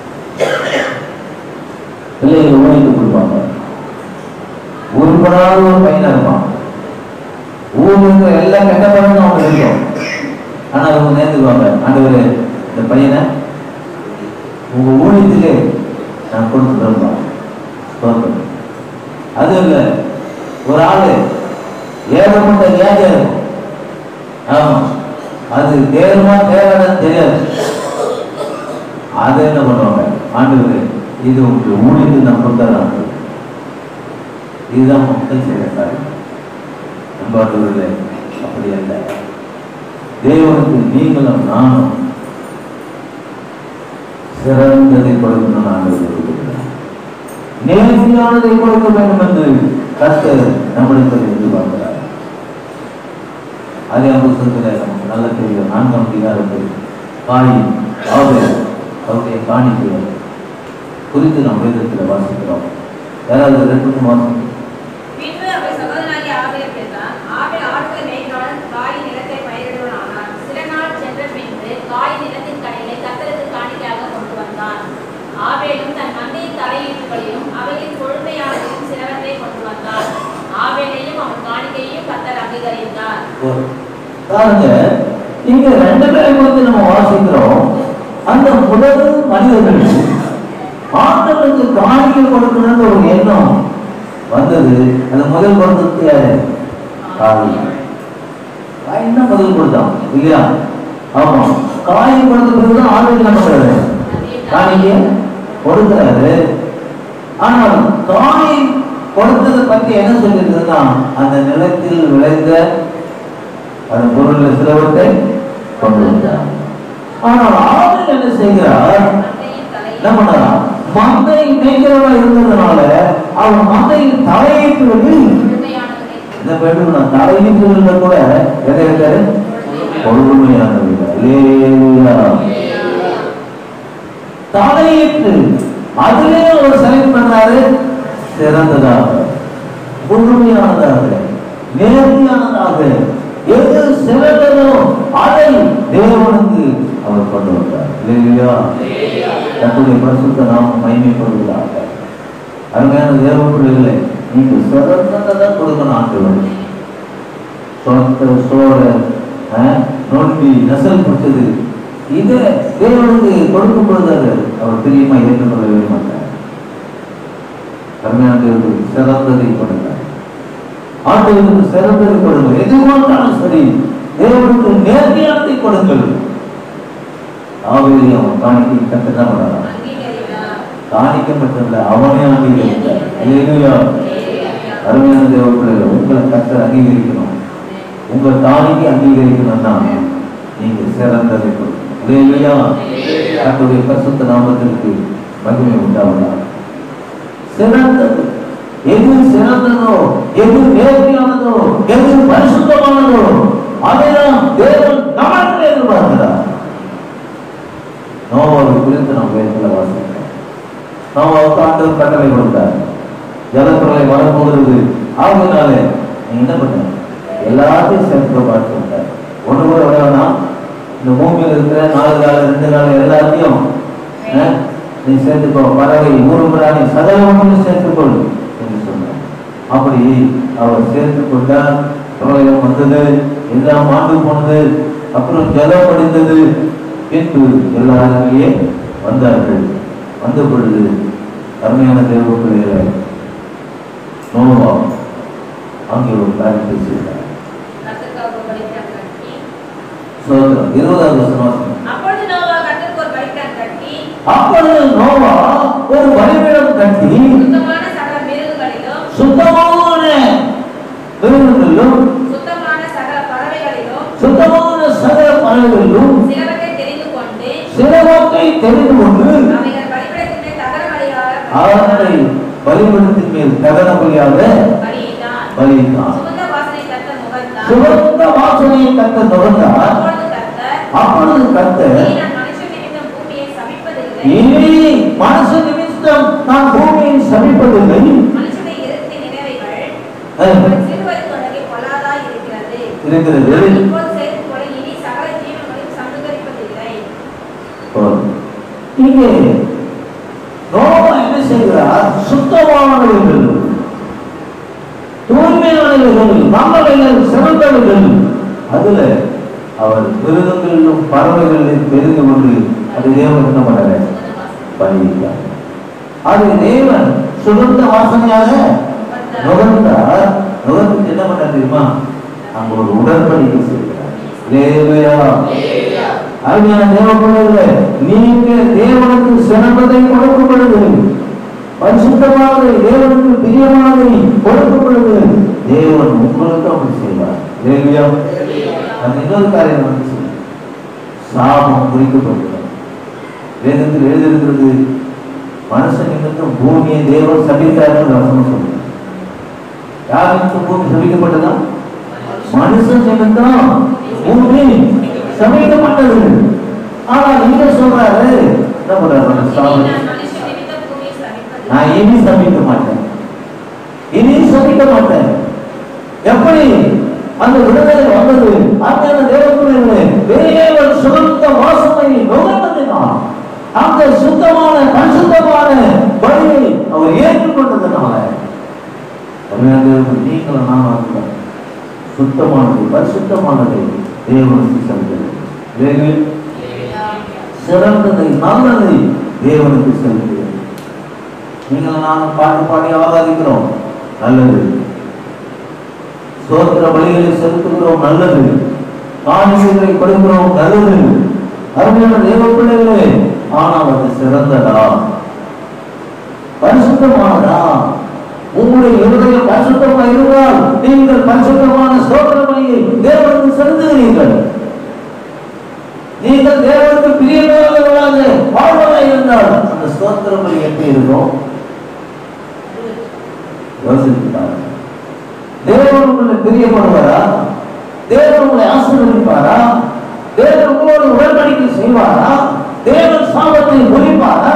பிள்ளைகள் ஊழிட்டு கொடுப்பாங்க உருப்படாத ஒரு பையனா இருப்பான் ஊருக்கு எல்லா கெட்ட பழமும் அவங்க இருக்கும் ஆனா அவங்க நேர்ந்துக்குவாங்க ஆண்டவரே இந்த பையனை உங்க ஊழியத்திலே நான் கொடுத்து தருவான் ஸ்தோத்திரம். அது இல்ல ஒரு ஆளு ஏகப்பட்ட வியாதியா இருக்கும் ஆமா அது தேருமா தேவைன்னு தெரியாது அதை என்ன பண்ணுவாங்க ஆண்டவரே இது உங்களுக்கு ஊழியத்துக்கு நான் கொடுத்துறேன் இதுதான் மக்கள் செய்கிற காரியம் அன்பார்ந்தவர்களே அப்படி அல்ல தேவனுக்கு நீங்களும் நானும் சிறந்ததை கொடுக்கணும் ஆண்டவர் விரும்புகிறார் நேர்த்தியானதை கொடுக்க வேண்டும் என்று கர்த்தர் நம்மிடத்தில் எதிர்பார்க்கிறார் அதே புத்தகத்தில் நமக்கு நல்ல தெரியும் நான்காம் அதிகாரத்தில் காய் ஆவேல் அவருடைய காணிக்கை குறித்து நாம் வேதத்தில் வாசிக்கிறோம் யாராவது ரெண்டு மூணு வாசிக்கிறோம் பின்பு அவர் சகோதரனாகிய ஆபேல் பிறந்தான். ஆபேல் ஆடுகளை மேய்க்கிறவன், காய் நிலத்தை பயிரிடுவனானான். சில நாள் சென்ற பின்பு காய் நிலத்தின் கனிகளை கர்த்தருக்கு காணிக்கையாக கொண்டு வந்தான். ஆபேலும் தன் மந்தையின் தலையீட்டுகளையும் அவைகளின் கொழுமையானதையும் சிலவற்றை கொண்டு வந்தான். ஆபேலையும் அவன் காணிக்கையையும் கர்த்தர் அங்கீகரித்தார். பாருங்க இங்க ரெண்டு பேரை குறித்து நம்ம வாசிக்கிறோம் அந்த முதல் மனிதர்கள் ஆண்டவருக்கு காணிக்கை கொடுக்கணும்னு ஒரு எண்ணம் வந்தது அந்த முதல் கொடுத்தது யாரு காய் காய் தான் முதல் கொடுத்தான் இல்லையா ஆமா காய் கொடுத்த பிறகுதான் ஆளுநர் என்ன பண்றாரு காணிக்கை கொடுக்கிறாரு ஆனால் காய் கொடுத்ததை பத்தி என்ன சொல்லியிருக்குன்னா அந்த நிலத்தில் விளைந்த அந்த பொருள்ல சிலவற்றை கொண்டு வந்தார் ஆனால் ஆவில் என்ன செய்கிறார் மந்தையின் தலையீட்டு என்ன பண்ணாராம் மந்தை மேய்க்கிறவா இருந்ததுனால அவன் மந்தையின் தலையீட்டு கொழுமையானதை இந்த பெண்ணும் நான் தலையீட்டு கூட எதை இருக்காரு கொள்ளுமையானது தலையீட்டு அதிலே ஒரு செலக்ட் பண்ணாரு சிறந்ததாக முழுமையானதாக நேர்த்தியானதாக எது சிறந்ததோ அதை தேவனுக்கு அவர் கொண்டு வந்தார் இல்லையா தன்னுடைய பரிசுத்த நாம் மகிமைப்படுவதாக அருமையான தேவ பிள்ளைகளை நீங்க சிறந்ததை கொடுக்கணும் ஆண்டு சொத்த சோழ நொண்டி நெசல் பிடிச்சது இதை தேவனுக்கு கொடுக்கும் பொழுது அது அவர் பிரியமா ஏற்றுக்கொள்ளவே மாட்டார் அருமையான தேவனுக்கு சிறந்ததை கொடுத்தார் ஆண்டவருக்கு சிறந்ததை கொடுங்கள் எது கொண்டாலும் சரி தேவனுக்கு நேர்மையானதை கொடுங்கள் ஆவிலே அவன் காணிக்கை கட்டு என்ன பண்ணலாம் அங்கீகரித்தார். காணிக்க மட்டுமல்ல அவனே அங்கீகரித்தார் அல்லேலூயா அருமையான தேவ பிள்ளைகள் உங்களை கத்தர் அங்கீகரிக்கணும் உங்க காணிக்கை அங்கீகரிக்கணும்னா நீங்க சிறந்ததை கொடுக்கணும் அல்லேலூயா கர்த்தருடைய பரிசுத்த நாமத்திற்கு மகிமை உண்டாவதா சிறந்தது எது சிறந்ததோ எது நேர்மையானதோ எது பரிசுத்தமானதோ அதைதான் தேவன் நமக்கு எதிர்பார்க்கிறார் நோவாவை குறித்து நாம் வேதத்தில் வாசிக்கிறோம் நோவாவுக்கு ஆண்டவர் கட்டளை கொடுத்தார் ஜலப்பிரளை வரப்போகிறது ஆகுனாலே நீ என்ன பண்ண எல்லாத்தையும் சேர்த்து பார்த்து விட்டார் ஒன்று கூட விட வேணாம் இந்த பூமியில் இருக்கிற நாலு கால ரெண்டு கால எல்லாத்தையும் அஹ், நீ சேர்த்துக்கோ பறவை ஊருமுறானி சதவீதம் சேர்த்துக்கொள் என்று சொன்னார் அப்படி அவர் சேர்த்துக் கொண்டார் பிரளயம் வந்தது எல்லாம் ஆண்டு போனது அப்புறம் ஜலம் அடைந்தது பின்பு எல்லாருமே வந்தார்கள் வந்த பொழுது அருமையான தேவ பிள்ளைகளை நோவா அங்கே ஒரு காரியத்தை செய்தார் கர்த்தருக்காக ஒரு பலிபீடம் கட்டி, சோதரம் இருபதாவது வசனம் அப்பொழுது நோவா கர்த்தருக்கு ஒரு பலிபீடம் கட்டி அப்பொழுது நோவா ஒரு பலிபீடம் கட்டி சுத்தமான சகல மிருகங்களிலும் சுத்தமான மிருகங்களிலும் சுத்தமான சகல பறவைகளிலும் சுத்தமான சகல பறவைகளிலும் சிலவற்றை தெரிந்து கொண்டு சிலவற்றை தெரிந்து கொண்டு அவைகள் பலிபீடத்தின் மேல் தகன பலியாக அவனை பலிபீடத்தின் மேல் தகன பலியாக பலியிட்டான். பலியிட்டான் சுகந்த வாசனை கர்த்தர் முகர்ந்தார். சுகந்த வாசனையை கத்த நுகர்ந்தார் அப்பொழுது கர்த்தர், அப்பொழுது கத்த நீ நான் மனுஷன் நிமித்தம் பூமியை சபிப்பதில்லை. இனி மனசு நிமித்தம் நான் பூமியை சபிப்பதில்லை மனுஷனை இருத்திய நினைவைகள் அஹ், அவன் சிறுவயது தொடங்கி பொல்லாதாய் இருக்கிறது. இருக்கிறது நான் இப்போது செய்தது போல இனி சகல ஜீவன்களையும் சந்தோகரிப்பதில்லை. போதும். இங்கே நோவா என்ன செய்கிறார் சுத்தமானவர்கள் தூய்மையானவர்கள் நல்லவைகள் சிறந்தவர்கள் அதுல அவர் மிருகங்களிலும் பறவைகளிலும் தெரிந்து கொண்டு அது தேவன் என்ன பண்ணல பண்ணியிருக்கார் அது தேவன் சுகந்த வாசனையாக நுகர்ந்தார் நுகர்ந்து என்ன பண்ண தெரியுமா அங்க ஒரு உடன்படிக்கை செய்கிறார் லேலுயா அருமையான தேவ பிள்ளைகளே நீங்க தேவனுக்கு சிறந்ததை கொடுக்கும் பொழுது பரிசுத்தமானதை தேவனுக்கு பிரியமானதை கொடுக்கும் பொழுது தேவன் உங்களுக்கு அப்படி செய்வார் லேலுயா அது இன்னொரு காரியம் வந்துச்சு சாபம் குறிக்கப்பட்டது வேதத்தில் எழுதியிருக்கிறது மனுஷன் நிமித்தம் பூமியை தேவன் சபித்தார்கள் வசனம் சொல்லுங்க யார் நிமித்தம் பூமி சபிக்கப்பட்டதா மனுஷன் நிமித்தம் பூமி சபிக்கப்பட்டது ஆனா நீங்க சொல்றாரு என்ன பண்றாரு சாமி மனுஷன் நிமித்தம் பூமியை சபிப்பது. நான் இனி சபிக்க மாட்டேன் இனி சபிக்க மாட்டேன் எப்படி அந்த விடுதலை வந்தது அங்கே தேவக்குள்ளே தேவன் சுகந்த வாசனை நுகர்ந்ததினால் அந்த சுத்தமான பரிசுத்தமான பலியை அவர் ஏற்றுக்கொண்டதுனால அருமையான தேவன் நீங்களும் நான் இருக்கிறோம் சுத்தமானது பரிசுத்தமானதை தேவனுக்கு செலுத்துகிறது வேறு சிறந்ததை நல்லதை தேவனுக்கு செலுத்துகிறது நீங்கள் நானும் பாட்டு பாடி ஆராதிக்கிறோம் நல்லது சோத்திர பலிகளை செலுத்துகிறோம் நல்லது காணிக்கைகளை கொடுக்கிறோம் நல்லது அருமையான தேவ பிள்ளைகளே ஆனால் அது சிறந்ததா பரிசுத்தமானதா உங்களுடைய இருதயம் பரிசுத்தமா இருந்தால் நீங்கள் பரிசுத்தமான சோத்திர பலியை தேவனுக்கு செலுத்துகிறீர்கள் நீங்கள் தேவனுக்கு பிரியமானவர்களாக வாழ்வதாக இருந்தால் அந்த ஸ்தோத்திர பலி எப்படி இருக்கும் யோசித்தார் தேவன் உங்களை பிரியப்படுவாரா தேவன் உங்களை ஆசீர்வதிப்பாரா தேவன் உங்களோடு உடன்படிக்கை செய்வாரா தேவன் சாபத்தை ஒழிப்பாரா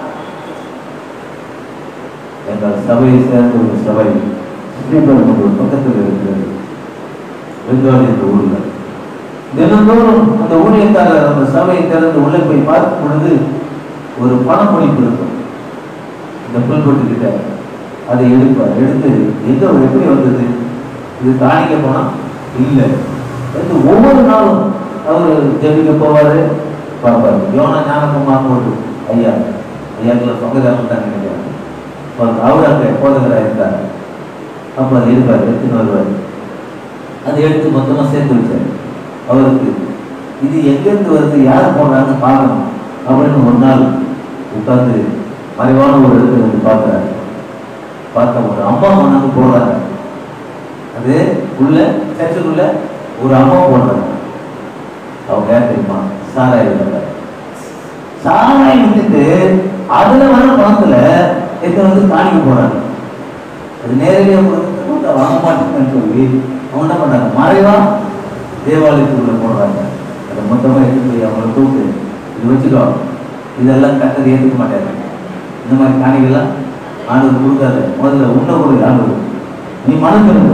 எங்கள் சபையை சேர்ந்த ஒரு சபை ஸ்ரீபெரும்புதூர் பக்கத்தில் இருக்கிறது வெங்காளி என்ற ஊரில் தினந்தோறும் அந்த ஊழியக்காரர் அந்த சபையை திறந்து உள்ளே போய் பார்க்கும் பொழுது ஒரு பணமொழிப்பு இருக்கும் இந்த புல்பொட்டு கிட்ட அதை எடுப்பார் எடுத்து எங்க அவர் எப்படி வந்தது இது காணிக்க போனா இல்ல வந்து ஒவ்வொரு நாளும் அவர் ஜெபிக்க போவாரு பார்ப்பாரு யோனா ஞானகமா போட்டு ஐயா ஐயாக்குள்ள சொந்தக்காரன் தான் நினைக்கிறாங்க அவர் அங்க போதகராக இருந்தார் அப்ப அதை எடுப்பார் எடுத்துன்னு வருவார் அதை எடுத்து மொத்தமா சேர்த்து வச்சார் அவருக்கு இது எங்கிருந்து வருது யார் போடுறாங்கன்னு பார்க்கணும் அப்படின்னு ஒரு நாள் உட்கார்ந்து மறைவான ஒரு இடத்துல வந்து பார்க்குறாரு பார்த்த ஒரு அம்மா கொண்டாந்து போடுறாங்க அது உள்ள சர்ச்சுக்குள்ள ஒரு அம்மா போடுறாங்க அவங்க யார் தெரியுமா சாராய் இருந்தாங்க சாராய் விட்டுட்டு அதுல வர பணத்துல எத்தனை வந்து காணிக்க போறாங்க அது நேரடியாக கொடுத்து வாங்க மாட்டேன்னு சொல்லி அவங்க என்ன பண்றாங்க மறைவா தேவாலயத்துக்குள்ள போடுறாங்க அதை மொத்தமா எடுத்து போய் அவங்கள கூப்பிட்டு இது வச்சுக்கோ இதெல்லாம் கட்டது ஏற்றுக்க மாட்டாங்க இந்த மாதிரி காணிகள்லாம் ஆண்டவர் கொடுக்காத முதல்ல உன்ன ஒரு ஆண்டவர் நீ மனம் திரும்ப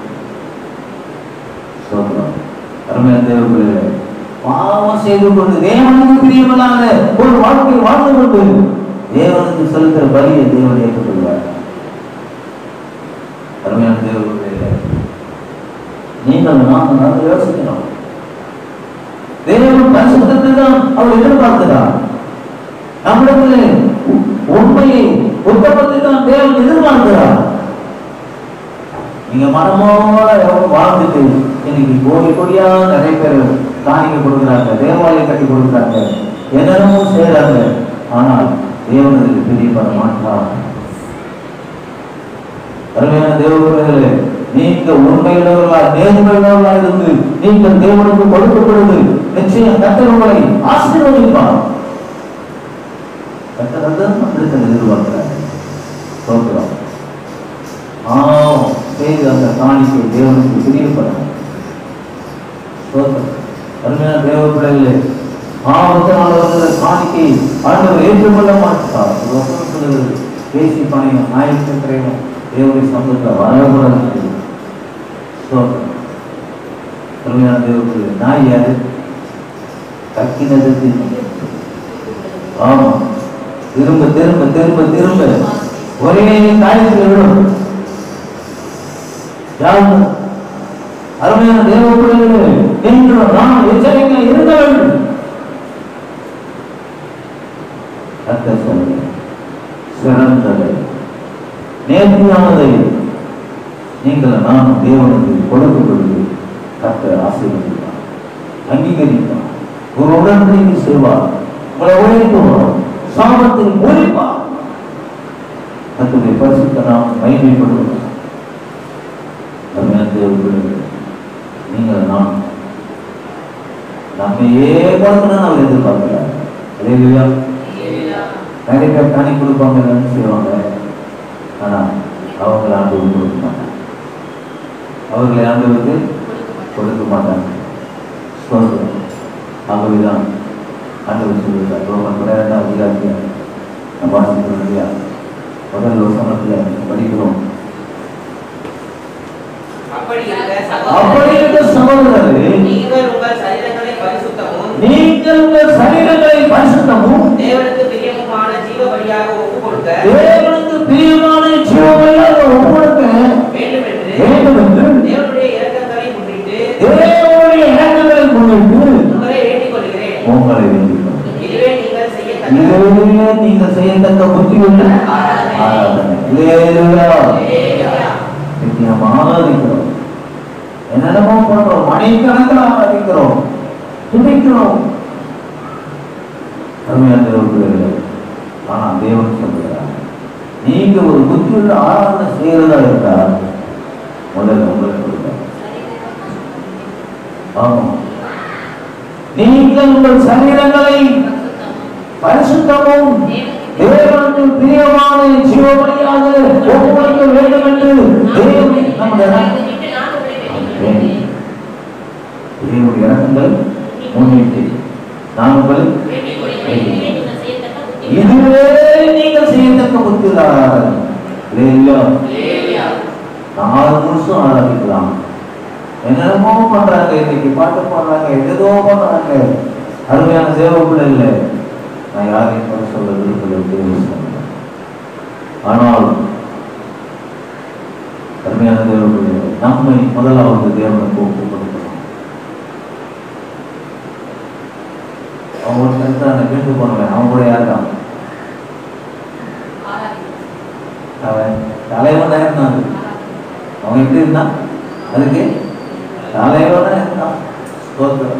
சோத்திரம் அருமையான தேவர்களே பாவம் செய்து கொண்டு தேவனுக்கு பிரியமில்லாத ஒரு வாழ்க்கை வாழ்ந்து கொண்டு தேவனுக்கு செலுத்துற பலியை தேவன் ஏற்றுக்கொள்வார் அருமையான தேவர்களே நீங்கள் நாம் அதை யோசிக்கணும் தேவன் பரிசுத்தத்தை தான் அவர் எதிர்பார்க்கிறார் நம்மிடத்திலே உ- உண்மையை உத்தமத்தை தான் தேவன் எதிர்பார்க்கிறார் நீங்க மனமோட எவ்வளவு வாழ்ந்துட்டு இன்னைக்கு கோடி கோடியா நிறைய பேர் காணிக்கை கொடுக்குறாங்க தேவாலயம் கட்டி கொடுக்குறாங்க என்னென்னமோ செய்யறாங்க ஆனால் தேவன் அதுக்கு பிரியப்பட மாட்டார் அருமையான தேவர்களே நீங்க உண்மையுள்ளவர்களா நேர்மையுள்ளவர்களா இருந்து நீங்கள் தேவனுக்கு கொடுக்கப்படுவது நிச்சயம் கத்தர் உங்களை ஆசீர்வதிப்பார் கத்தர் தான் நம்மளுக்கு எதிர்பார்க்கிறார் சோத்திரம் ஆம் செய்து அந்த காணிக்கை தேவனுக்கு பிரியப்படும் சோத்திரம் அருமையான தேவ பிள்ளைகளே ஆபத்தினால் வருகிற காணிக்கை ஆண்டவர் ஏற்றுக்கொள்ள மாட்டார் ஒரு வசனம் சொல்லுகிறது பேசி பணையும் நாயக்கரையும் தேவனை சமூகத்தில் வரக்கூடாது சோத்திரம் அருமையான தேவ பிள்ளை நாய் யாரு கக்கினது ஆமா திரும்ப திரும்ப திரும்ப திரும்ப ஒரே காரியத்தில் விடும் யாரும் அருமையான தேவ பிள்ளைகளே என்று நாம் எச்சரிக்கை இருக்க வேண்டும் கர்த்தர் சொல்லுங்க சிறந்ததை நேர்மையானதை நீங்கள் நாம் தேவனுக்கு கொடுக்கும் பொழுது கர்த்தர் ஆசீர்வதிப்பார் அங்கீகரிப்பார் ஒரு உடன்படிக்கை செய்வார் உங்களை உழைப்புவார் சாபத்தை ஒழிப்பார் கர்த்தருடைய பரிசுத்த நாம் மகிமைப்படுவார் அருமையான தேவர்களே நீங்கள் நான் நம்மையே பார்க்கணும்னு அவர் எதிர்பார்க்கிறார் இல்லையா நிறைய பேர் தனி கொடுப்பாங்க இல்லைன்னு செய்வாங்க ஆனா அவங்களை ஆண்டவர் கொடுக்க மாட்டாங்க அவர்களை ஆண்டவருக்கு கொடுக்க மாட்டாங்க ஸ்தோத்திரம். ஆகவேதான் ஆண்டவர் சொல்லுகிறார் ரோமன் பன்னிரெண்டாம் அதிகாரத்தில் நம்ம வாசிக்கிறோம் இல்லையா முதல் வசனத்தில் படிக்கிறோம் அப்படி இருக்க அப்படி இருக்க சகோதரரே நீங்கள் உங்கள் சரீரங்களை பரிசுத்தமும் நீங்கள் உங்கள் சரீரங்களை பரிசுத்தமும் தேவனுக்கு பிரியமுமான ஜீவ வழியாக ஒப்பு கொடுக்க தேவனுக்கு பிரியமான ஜீவனையாக ஒப்புக்கொடுக்க வேண்டும் என்று வேண்டும் என்று தேவனுடைய இரக்கங்களை முன்னிட்டு தேவனுடைய இறக்கங்களை முன்னிட்டு உங்களை வேண்டிக் கொள்கிறேன் உங்களை வேண்டிக்கிறோம் இதுவே நீங்கள் செய்யத்தக்க இதுவே நீங்கள் செய்யத்தக்க புத்தியுள்ள ஆராதனை அல்லேலூயா. இன்னைக்கு நம்ம ஆராதிக்கிறோம் என்னென்னமோ பண்றோம் மணிக்கணக்கில் ஆராதிக்கிறோம் துதிக்கிறோம் அருமையான தேவர்களே ஆனா தேவன் சொல்லுகிறார் நீங்க ஒரு புத்தியுள்ள ஆராதனை செய்யறதா இருந்தால் முதல்ல உங்களுக்கு கொடுங்க ஆமா நீங்கள் உங்கள் சரீரங்களை பரிசுத்தமும் தேவனுக்கு பிரியமான ஜீவபலியாக ஒப்புக்கொடுக்க வேண்டும் என்று தேவன் நம்முடைய தேவனுடைய இறக்கங்கள் முன்னிட்டு நான் உங்களை இதுவே நீங்கள் செய்யத்தக்க புத்தியுள்ளார்கள் இல்லையா நாலு நிமிஷம் ஆரம்பிக்கலாம் என்னென்னமோ பண்றாங்க இன்னைக்கு பாட்டு பாடுறாங்க எதோ பண்றாங்க அருமையான தேவ பிள்ளைகள நான் யாரையும் குறை சொல்ல விரும்பல தேவ சொல்ல ஆனால் அருமையான தேவ பிள்ளைகள் நம்மை முதலாவது தேவனுக்கு ஒப்பு கொடுக்கணும் அவன் இருக்கிறாங்க கேட்டு போனவன் அவன் கூட யாருக்கான் அவன் தலைவன் தான் இருந்தான் அவன் எப்படி இருந்தான் அதுக்கு தலைவன் தான் இருந்தான் ஸ்தோத்திரம்.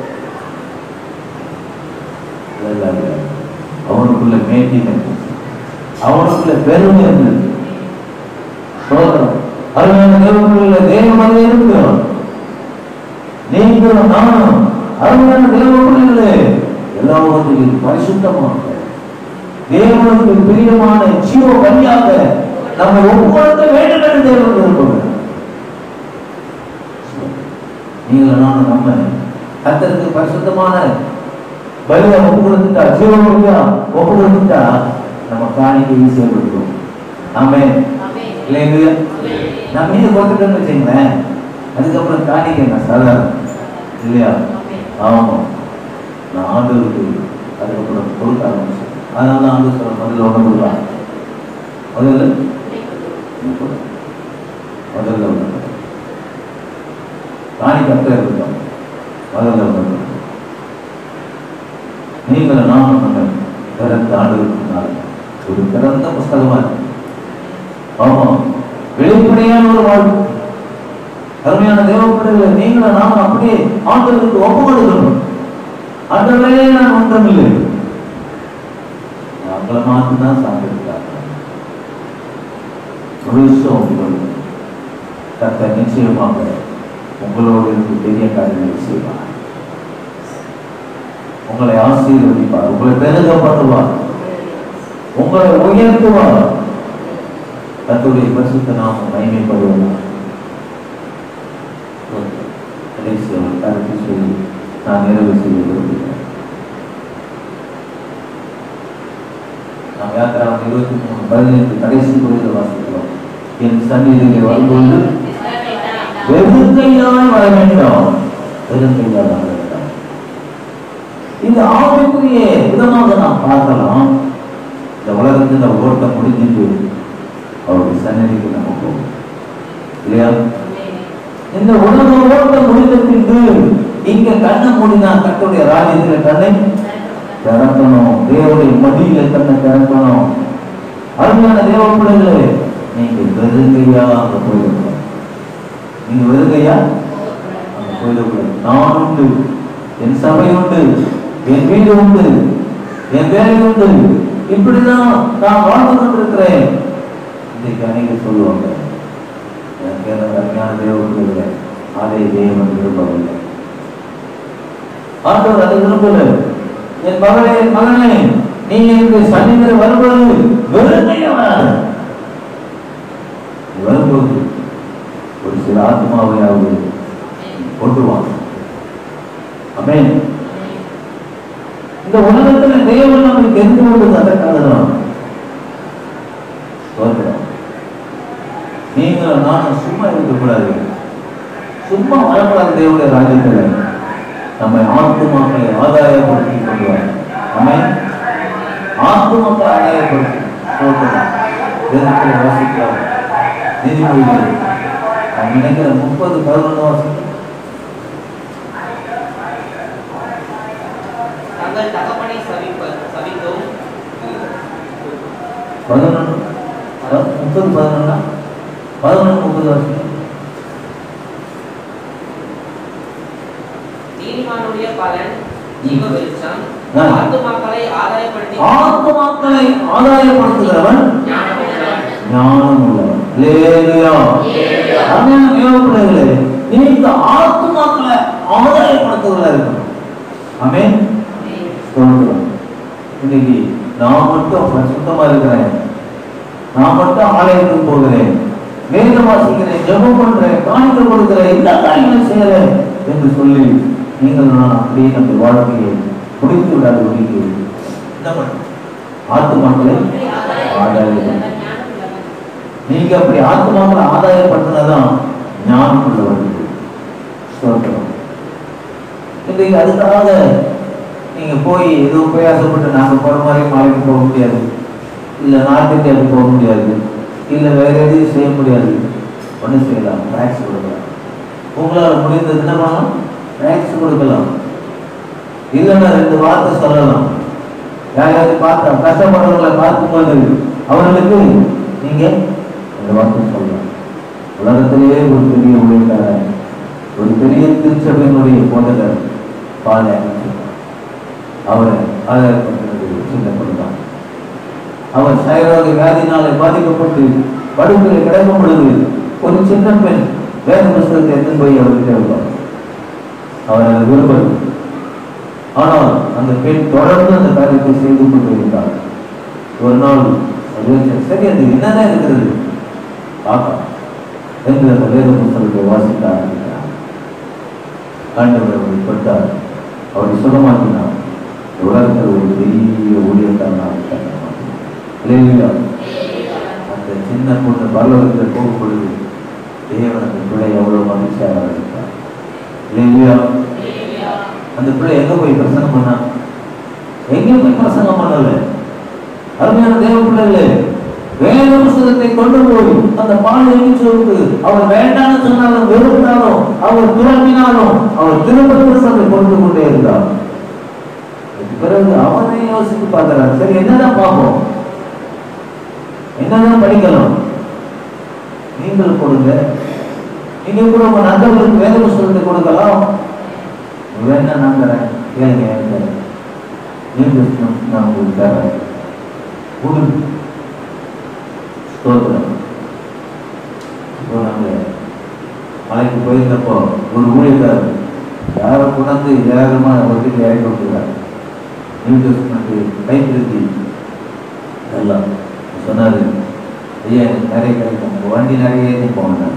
இல்ல, இல்ல, இல்ல. அவனுக்குள்ள மேட்டி இருந்துச்சு அவனுக்குள்ள பெருமை இருந்தது ஸ்தோத்திரம். அருமையான தேவனுக்குள்ள தேவனாக இருக்கிறோம் நீங்களும் நானும் அருமையான தேவனுக்குள்ளே எல்லாவற்றையும் பரிசுத்தமாக தேவனுக்கு பிரியமான ஜீவ பலியாக நம்மை ஒப்புக்கொடுக்க வேண்டும் என்று தேவன் விரும்புகிறார் நீங்கள் நானும் நம்ம கத்தருக்கு பரிசுத்தமான பலியை ஒப்பு கொடுத்துட்டா ஜீவ பலியா ஒப்பு கொடுத்துட்டா நம்ம காணிக்கை ஈஸியாக கொடுக்கும் ஆமே இல்லைங்க நம்ம மீது கொடுத்துட்டோம்னு வச்சுங்களேன் அதுக்கப்புறம் காணிக்கை நான் சாதாரண இல்லையா ஆமாம் நான் ஆண்டவருக்கு அதுக்கப்புறம் கொடுக்க ஆரம்பிச்சேன் அதனால தான் ஆண்டு சொல்ல முதல்ல ஒன்று கொடுக்கலாம் முதல்ல நீ கொடு. முதல்ல ஒன்று கொடு. காணிக்கு அத்தை இருக்கட்டும் முதல்ல ஒன்று கொடு. நீங்கள் நானும் நம்ம பிறந்த ஆண்டுகளுக்கு முன்னால் ஒரு பிறந்த புஸ்தகமா இருக்கு ஆமாம் வெளிப்படையான ஒரு வாழ்வு அருமையான தேவப்படைகளை நீங்களும் நானும் அப்படியே ஆண்டவருக்கு ஒப்பு கொடுக்கணும் ஆண்டவரே நான் ஒன்றமில்லை அவங்கள மாத்து தான் சாப்பிட்டுருக்காங்க முழுசும் உங்கள் கத்த நிச்சயமாக உங்களோடு இருந்து பெரிய காரியங்களை செய்வார் உங்களை ஆசீர்வதிப்பார் உங்களை பெருக பண்ணுவார் உங்களை உயர்த்துவார் கத்துடைய பரிசுத்த நாமம் மகிமைப்படுவார் கடைசி ஒரு கருத்து சொல்லி நான் நிறைவு செய்ய விரும்புகிறேன் நாம் யாத்திராவின் இருபத்தி மூணு பதினைந்து கடைசி பகுதியில் வாசிக்கிறோம் என் சந்நிதியிலே வரும்போது வெறுங்கையாய் வர வேண்டாம் வெறுங்கையால் வர வேண்டாம் இந்த ஆவிக்குரிய விதமாக நாம் பார்க்கலாம் இந்த உலகத்தில் ஓட்டம் முடிஞ்சிட்டு அவருடைய சந்நிதிக்கு நம்ம போவோம் இல்லையா இந்த உலக ஓட்டம் முடிந்த பின்பு இங்க கண்ணை மூடினா கட்டுடைய ராஜ்யத்துல கண்ணை திறக்கணும் தேவனுடைய மடியில கண்ணை திறக்கணும் அருமையான தேவ பிள்ளைகளே நீங்க வெறுங்கையா அங்க போயிடணும் நீங்க வெறுங்கையா அங்க போயிடக்கூடாது நான் உண்டு என் சபை உண்டு என் வீடு உண்டு என் வேலை உண்டு இப்படிதான் நான் வாழ்ந்து கொண்டிருக்கிறேன் இன்றைக்கு அநேகர் சொல்லுவாங்க எனக்கு என்ன அருமையான தேவன் இல்லை அதை தேவன் விரும்பவில்லை ஆண்டவர் அதை விரும்பல என் மகளே என் மகனே நீங்க இந்த சனிங்கிற வரும்போது வெறுமையா வராது நீ வரும்போது ஒரு சில ஆத்மாவையாவது கொண்டு வாங்க அமேன் இந்த உலகத்துல தேவன் நமக்கு தெரிந்து கொண்டது அதற்காக தான் ஸ்தோத்திரம். நீங்களும் நானும் சும்மா இருக்கக்கூடாது சும்மா வரக்கூடாது தேவனுடைய ராஜ்யத்துல நம்ம ஆத்துமாக்களை ஆதாயப்படுத்தி கொண்டு வர ஆமென் ஆத்துமாக்களை ஆதாயப்படுத்தி ஸ்தோத்திரம். வேதத்துல வாசிக்கலாம் நீதிமொழிகள் நான் நினைக்கிறேன் முப்பது பதினொன்று வாசிக்கலாம் தங்கள் தகப்பனை சபிப்ப சபித்தும் பதினொன்று அதாவது முப்பது பதினொன்னா பதினொன்று முப்பது வருஷம் நீதிமானுடைய பலன் ஜீவ வெளிச்சம் ஆ. ஆத்துமாக்களை ஆதாயப்படுத்தி ஆத்மாக்களை ஆதாயப்படுத்துகிறவன் ஞானமுள்ளவன். ஞானம் உள்ளவன் லேலுயா அருமையான தேவப்பிள்ளைகளே நீங்க ஆத்மாக்களை ஆதாயப்படுத்துகிறதா இருக்கணும் ஆமென் ஸ்தோத்திரம். இன்னைக்கு நான் மட்டும் சுத்தமா இருக்கிறேன் நான் மட்டும் ஆலயத்துக்கு போகிறேன் வேதம் வாசிக்கிறேன் ஜெபம் பண்றேன் காணிக்க கொடுக்கிறேன் எல்லா காரியங்களும் செய்யறேன் என்று சொல்லி நீங்கள் நான் அப்படியே நம்ம வாழ்க்கையை முடித்து விடாது ஒழிக்கு என்ன பண்ணணும் ஆத்துமாக்களை ஆதாயப்படுத்த நீங்க அப்படி ஆத்மாக்களை ஆதாயப்படுத்தினதான் ஞானம் உள்ளவர்கள் ஸ்தோத்திரம் இன்றைக்கு அதுக்காக நீங்க போய் ஏதோ பிரயாசப்பட்டு நாங்க போற மாதிரி மாலைக்கு போக முடியாது இல்ல நாட்டுக்கு அது போக முடியாது இல்ல வேற எதையும் செய்ய முடியாது ஒண்ணு செய்யலாம் டேக்ஸ் கொடுக்கலாம் உங்களால் முடிந்தது என்ன பண்ணலாம் டேக்ஸ் கொடுக்கலாம் இல்லைன்னா ரெண்டு வார்த்தை சொல்லலாம் யாரையாவது பார்த்தா கஷ்டப்படுறவங்களை பார்க்கும்போது அவர்களுக்கு நீங்க ரெண்டு வார்த்தை சொல்லலாம் உலகத்திலேயே ஒரு பெரிய ஊழியக்காரன் ஒரு பெரிய திருச்சபையினுடைய போதகர் பாலை அவரை ஆதாரப்பட்டது சின்ன பொழுதுதான் அவர் சைரோக வியாதினாலே பாதிக்கப்பட்டு படுக்கையில் கிடக்கும் பொழுது ஒரு சின்ன பெண் வேத புஸ்தகத்தை எடுத்து போய் அவருக்கு எழுப்பார் அவர் அதை விரும்பவில்லை ஆனால் அந்த பெண் தொடர்ந்து அந்த காரியத்தை செய்து கொண்டு இருந்தார் ஒரு நாள் அது யோசிச்சேன், சரி அது என்னதான் இருக்கிறது பார்க்கலாம் என்று அந்த வேத புஸ்தகத்தை வாசிக்க ஆரம்பித்தார் ஆண்டவர் அவரை தொட்டார் அவரை சுகமாக்கினார் இந்த உலகத்தில் ஒரு பெரிய ஊழியக்காரனாக இல்லையா அந்த சின்ன பொண்ணு பரலோகத்தில் போகும் பொழுது தேவன் அந்த பிள்ளை எவ்வளவு மகிழ்ச்சியாக இருந்தார் இல்லையா அந்த பிள்ளை எங்க போய் பிரசங்கம் பண்ணா எங்கேயும் போய் பிரசங்கம் பண்ணல அருமையான தேவ பிள்ளைகளே வேத புஸ்தகத்தை கொண்டு போய் அந்த பால் எழுச்சோருக்கு அவர் வேண்டாம்னு சொன்னாலும் வெறுத்தாலும் அவர் துறப்பினாலும் அவர் திரும்ப புஸ்தகத்தை கொண்டு கொண்டே இருந்தார் அதுக்கு பிறகு அவனை யோசித்து பார்க்கிறார் சரி என்னதான் பார்ப்போம் என்னதான் படிக்கலாம் நீங்கள் கொடுங்க நீங்க கூட உங்க நண்பர்களுக்கு வேத புஸ்தகத்தை கொடுக்கலாம் வேணா நான் தரேன் கேளுங்க என்கிட்ட. நீங்க நான் உங்களுக்கு தரேன் கொடுங்க ஸ்தோத்திரம் இப்போ நாங்க மலைக்கு போயிருந்தப்போ ஒரு ஊழியக்காரர் யாரை கொண்டாந்து ஏராளமா ஒருத்தர் இறக்கி விட்டுறாரு நியூ டெஸ்ட்மெண்ட் கைப்பிருத்தி எல்லாம் சொன்னாரு ஐயா எனக்கு நிறைய கிடைக்கும் உங்க வண்டி நிறைய ஏற்றி போனேன்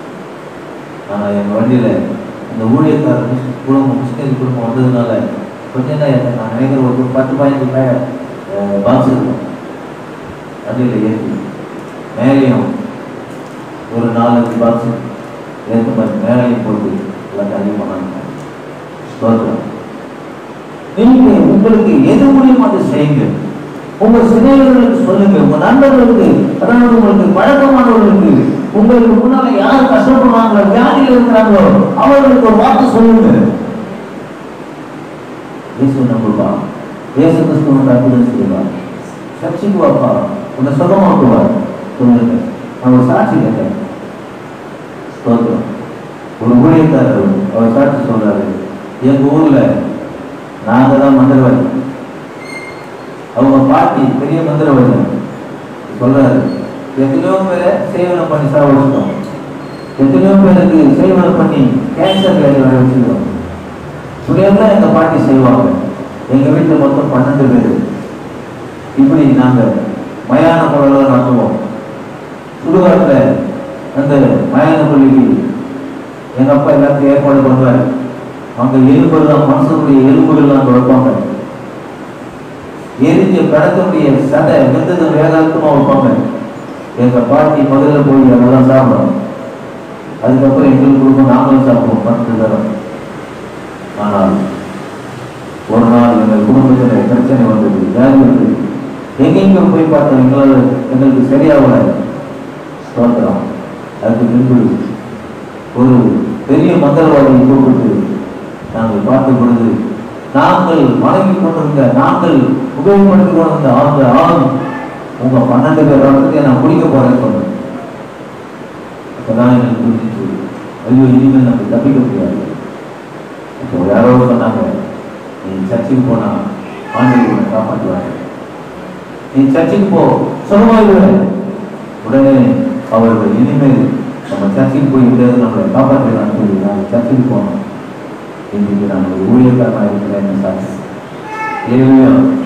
ஆனால் எங்கள் வண்டியில் அந்த ஊழியக்காரர் மிஸ் குடும்பம் முஸ்லீம் குடும்பம் வந்ததுனால கொஞ்சம் தான் எனக்கு நான் நினைக்கிற ஒரு பத்து பதினஞ்சு மே பாக்ஸ் இருக்கும் வண்டியில் ஏற்றி மேலேயும் ஒரு நாலஞ்சு பாக்ஸ் ஏற்ற மாதிரி மேலேயும் போட்டு எல்லாம் தள்ளி போனாங்க ஸ்தோத்திரம் நீங்க உங்களுக்கு எது முடியுமோ அதை செய்யுங்க உங்க சிநேகிதர்களுக்கு சொல்லுங்க உங்க நண்பர்களுக்கு அதாவது உங்களுக்கு பழக்கமானவர்களுக்கு உங்களுக்கு முன்னால யார் கஷ்டப்படுறாங்களோ வியாதியில் இருக்கிறாங்களோ அவர்களுக்கு ஒரு வார்த்தை சொல்லுங்க இயேசு நம்புவா இயேசு கிறிஸ்துவ அற்புதம் செய்வார் சர்ச்சைக்கு வாப்பா உன்னை சுகமாக்குவார் சொல்லுங்க நான் ஒரு சாட்சி கேட்டேன் ஸ்தோத்திரம் ஒரு ஊழியக்காரர் அவர் சாட்சி சொல்றாரு எங்க ஊர்ல நாங்க தான் மந்திரவாதி அவங்க பாட்டி பெரிய மந்திரவாதி சொல்றாரு எத்தனையோ பேரை சேவனம் பண்ணி சாவடிச்சிட்டோம் எத்தனையோ பேருக்கு சேவனம் பண்ணி கேன்சர் வியாதி வர வச்சிருக்கோம் இப்படியெல்லாம் எங்க பாட்டி செய்வாங்க எங்க வீட்டுல மொத்தம் பன்னெண்டு பேர் இப்படி நாங்கள் மயான குழலாம் நடத்துவோம் சுடுகாட்டில் அந்த மயான பள்ளிக்கு எங்கள் அப்பா எல்லாத்தையும் ஏற்பாடு பண்ணுவார் அங்கே எலும்புலாம் மனுஷனுடைய எலும்புகள்லாம் அங்கே வைப்பாங்க எரிஞ்ச கடத்தனுடைய சதை வெந்தது வேதாந்தமாக வைப்பாங்க எங்கள் பாட்டி முதல்ல போய் அதெல்லாம் சாப்பிடும் அதுக்கப்புறம் எங்களுக்கு கொடுக்கும் நாங்களும் சாப்பிடுவோம் பத்து தரம் ஆனால் ஒரு நாள் எங்கள் குடும்பத்தில் பிரச்சனை வந்தது வியாதி வந்தது எங்கெங்க போய் பார்த்தோம் எங்களால் எங்களுக்கு சரியாகல ஸ்தோத்திரம் அதுக்கு பின்பு ஒரு பெரிய மந்திரவாதியை கூப்பிட்டு நாங்கள் பார்த்த பொழுது நாங்கள் வணங்கி கொண்டிருந்த நாங்கள் உபயோகப்படுத்திக் கொண்டிருந்த அந்த ஆண் உங்க பன்னெண்டு பேர் ரத்தத்தை நான் குடிக்க போறேன்னு சொன்னேன் அப்பதான் எனக்கு புரிஞ்சிச்சு ஐயோ இனிமேல் நம்ம தப்பிக்க முடியாது இப்போ யாரோ சொன்னாங்க நீ சர்ச்சுக்கு போனா ஆண்டவர் உன்னை காப்பாற்றுவாங்க நீ சர்ச்சுக்கு போ சுகமாயிடுவேன் உடனே அவர்கள் இனிமேல் நம்ம சர்ச்சுக்கு போய் எப்படியாவது நம்மளை காப்பாற்றலாம்னு சொல்லி நாங்கள் சர்ச்சுக்கு போனோம் இன்னைக்கு நான் ஒரு ஊழியக்காரனாக இருக்கிறேன் சார் ஏழுமையா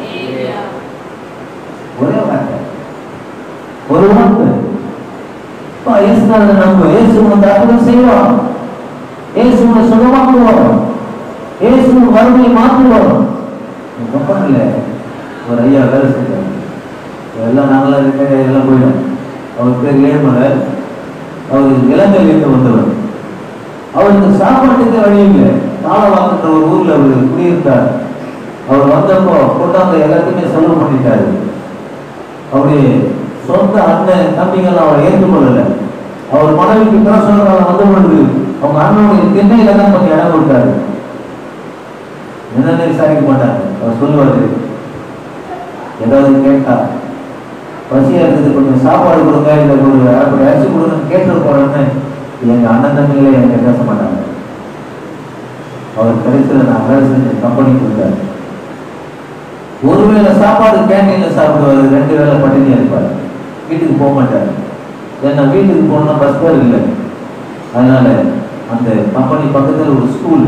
ஒரே வார்த்தை ஒரு வார்த்தை அப்பா, இயேசுநாதரை நம்பு இயேசு உனக்கு அற்புதம் செய்வான் இயேசு உன்னை சுகமாக்குவான் இயேசு உன் வறுமையை மாற்றுவான் உங்க அப்பா இல்ல ஒரு ஐயா வேலை செஞ்சாங்க எல்லாம் நாங்களாம் இருக்க எல்லாம் போயிடும் அவர் பேர் ஏழுமலை அவர் இலங்கையிலிருந்து வந்தவர் அவருக்கு சாப்பாட்டுக்கு வழி இல்லை தாளவாக்கன்ற ஒரு ஊர்ல அவர் குடியிருந்தார் அவர் வந்தப்போ கொண்டாந்த எல்லாத்தையுமே செலவு பண்ணிட்டாரு அவருடைய சொந்த அண்ணன் தம்பிகள் அவரை ஏற்றுக்கொள்ளல அவர் மனைவிக்கு பிரசவம் வந்த பொழுது அவங்க அண்ணனுடைய திண்ணையில தான் கொஞ்சம் இடம் கொடுத்தாரு என்னன்னு விசாரிக்க மாட்டாங்க அவர் சொல்லுவாரு ஏதாவது கேட்டா பசியா இருக்குது கொஞ்சம் சாப்பாடு கொடுங்க இல்லை ஒரு அப்படி அரிசி கொடுங்கன்னு கேட்டு போறேன்னு எங்க அண்ணன் தம்பிகளே எங்க பேச மாட்டாங்க அவர் கடைசியில் நான் வேலை செஞ்ச கம்பெனி கொடுத்தாரு ஒருவேளை சாப்பாடு கேண்டீன்ல சாப்பிடுவாரு ரெண்டு வேளை பட்டினியா இருப்பாரு வீட்டுக்கு போக மாட்டாரு ஏன்னா வீட்டுக்கு போகணும்னா பஸ் பேர் இல்லை அதனால அந்த கம்பெனி பக்கத்துல ஒரு ஸ்கூல்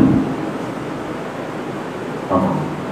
ஆமா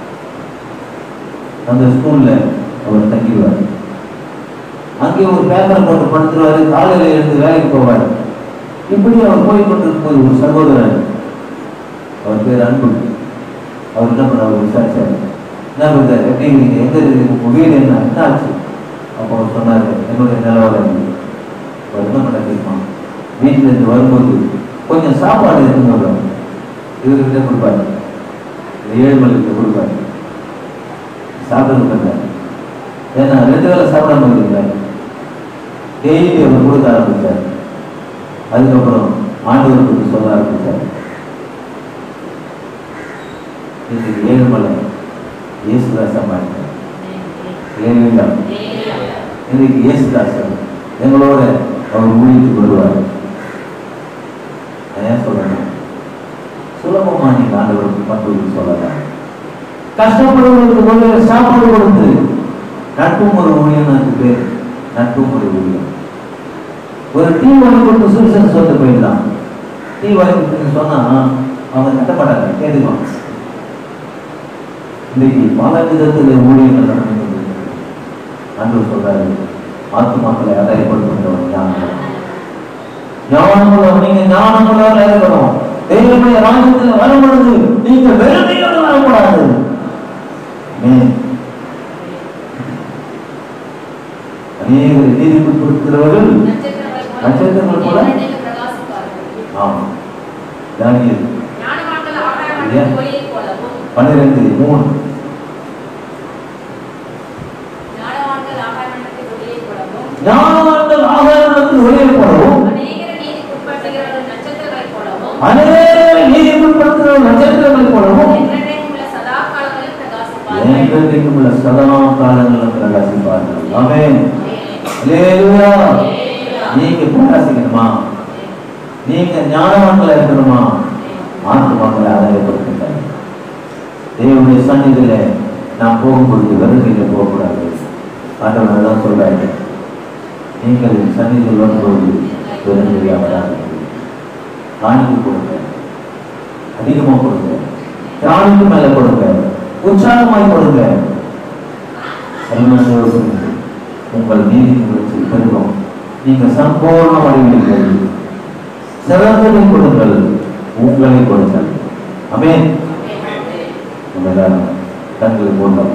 அந்த ஸ்கூல்ல அவர் தங்கிடுவார் அங்கே ஒரு பேப்பர் போட்டு படுத்துருவாரு காலையில எழுந்து வேலைக்கு போவார் இப்படி அவர் போய் கொண்டிருக்கும்போது ஒரு சகோதரர் அவர் பேர் அன்பு அவர் என்ன பண்ண அவர் விசாரிச்சாரு என்ன பிரதர் எப்படி இருக்கீங்க எங்க இருக்கு உங்க வீடு என்ன என்ன ஆச்சு அப்போ அவர் சொன்னாரு என்னுடைய நிலவரம் இது." அவர் என்ன பண்ண தெரியுமா வீட்டுல இருந்து வரும்போது கொஞ்சம் சாப்பாடு எடுத்துன்னு வருவாங்க இவர்கிட்ட கொடுப்பாரு இந்த ஏழு மணிக்கு கொடுப்பாரு சாப்பிடுறது ஏன்னா ரெண்டு வேளை சாப்பிடாம இருக்கிறார் டெய்லி அவர் கொடுக்க ஆரம்பிச்சார் அதுக்கப்புறம் ஆண்டவர் பற்றி சொல்ல ஆரம்பிச்சார் இன்னைக்கு ஏழுமலை இயேசுதாசா மாட்டார் ஏழுமில்லா இன்னைக்கு இயேசுதாசன் எங்களோட அவர் ஊழியத்துக்கு வருவார் நான் ஏன் சொல்றேன் சுலபமா நீங்க ஆண்டவருக்கு மக்களுக்கு சொல்லலாம் கஷ்டப்படுவதற்கு ஒருவேளை சாப்பாடு கொடுத்து நட்பும் ஒரு ஊழியம் அதுக்கு பேர் நட்பும் ஒரு ஊழியம் ஒரு டீ வாங்கி கொடுத்து சுவிசன் சொல்லிட்டு போயிடலாம் டீ வாங்கி கொடுத்து சொன்னா அவங்க கட்ட மாட்டாங்க கேட்டுக்குவாங்க இன்னைக்கு பல விதத்தில் ஊழியங்கள் நடந்து கொண்டிருக்கிறது. ஆண்டவர் சொல்றாரு ஆத்துமாக்களை ஆதாயப்படுத்துகிறவன் ஞானம் ஞானமுள்ளவர் நீங்க ஞானமுள்ளவர் இருக்கணும் தெய்வமே ராஜ்யத்தில் வரும் பொழுது நீங்க வெறுமையோடு வரக்கூடாது ஆமென். அநேகர் நீதிக்குட்படுத்துகிறவர்கள் நட்சத்திரங்கள் போல? ஆமா தானியல் ஞானவான்கள் ஆகாயமண்டலத்தின் ஒளியைப் போலவும் பன்னிரெண்டு மூணு ஞானவான்கள் ஆகாயமண்டலத்தின் ஒளியைப் போலவும் ஞானவான்கள் ஆகாரத்தில் ஒளியை போலவும் அநேகர் நீதிக்குட்படுத்துகிறவர்கள் நட்சத்திரங்களைப் போலவும் அநேக நீதிக்குட்படுத்துகிற நட்சத்திரங்கள் போலவும் என்றென்றைக்கும் உள்ள சதா காலங்களில் பிரகாசிப்பார்கள் என்றைக்கும் உள்ள சதா காலங்களும் பிரகாசிப்பார்கள் ஆமென் அல்லேலூயா நீங்க பிரகாசிக்கணுமா நீங்க ஞானவான்களா இருக்கணுமா ஆத்மாக்களை ஆதாயப்படுத்துங்க தேவனுடைய சன்னிதியில நான் போகும்பொழுது வருகையில போகக்கூடாது ஆண்டவர் தான் சொல்றாரு நீங்கள் என் சன்னிதியில் வரும்போது வருகையாக வராது காணிக்கு கொடுங்க அதிகமாக கொடுங்க திராணிக்கு மேல கொடுங்க உற்சாகமாய் கொடுங்க அருமையான உங்கள் நீதி முயற்சி பெருகும் நீங்கள் சம்பூர்ணம் அடைவீர்கள் சிறந்ததை கொடுங்கள் உங்களை கொடுங்கள் அமேன் நம்ம எல்லாரும் கண்கள் போடலாம்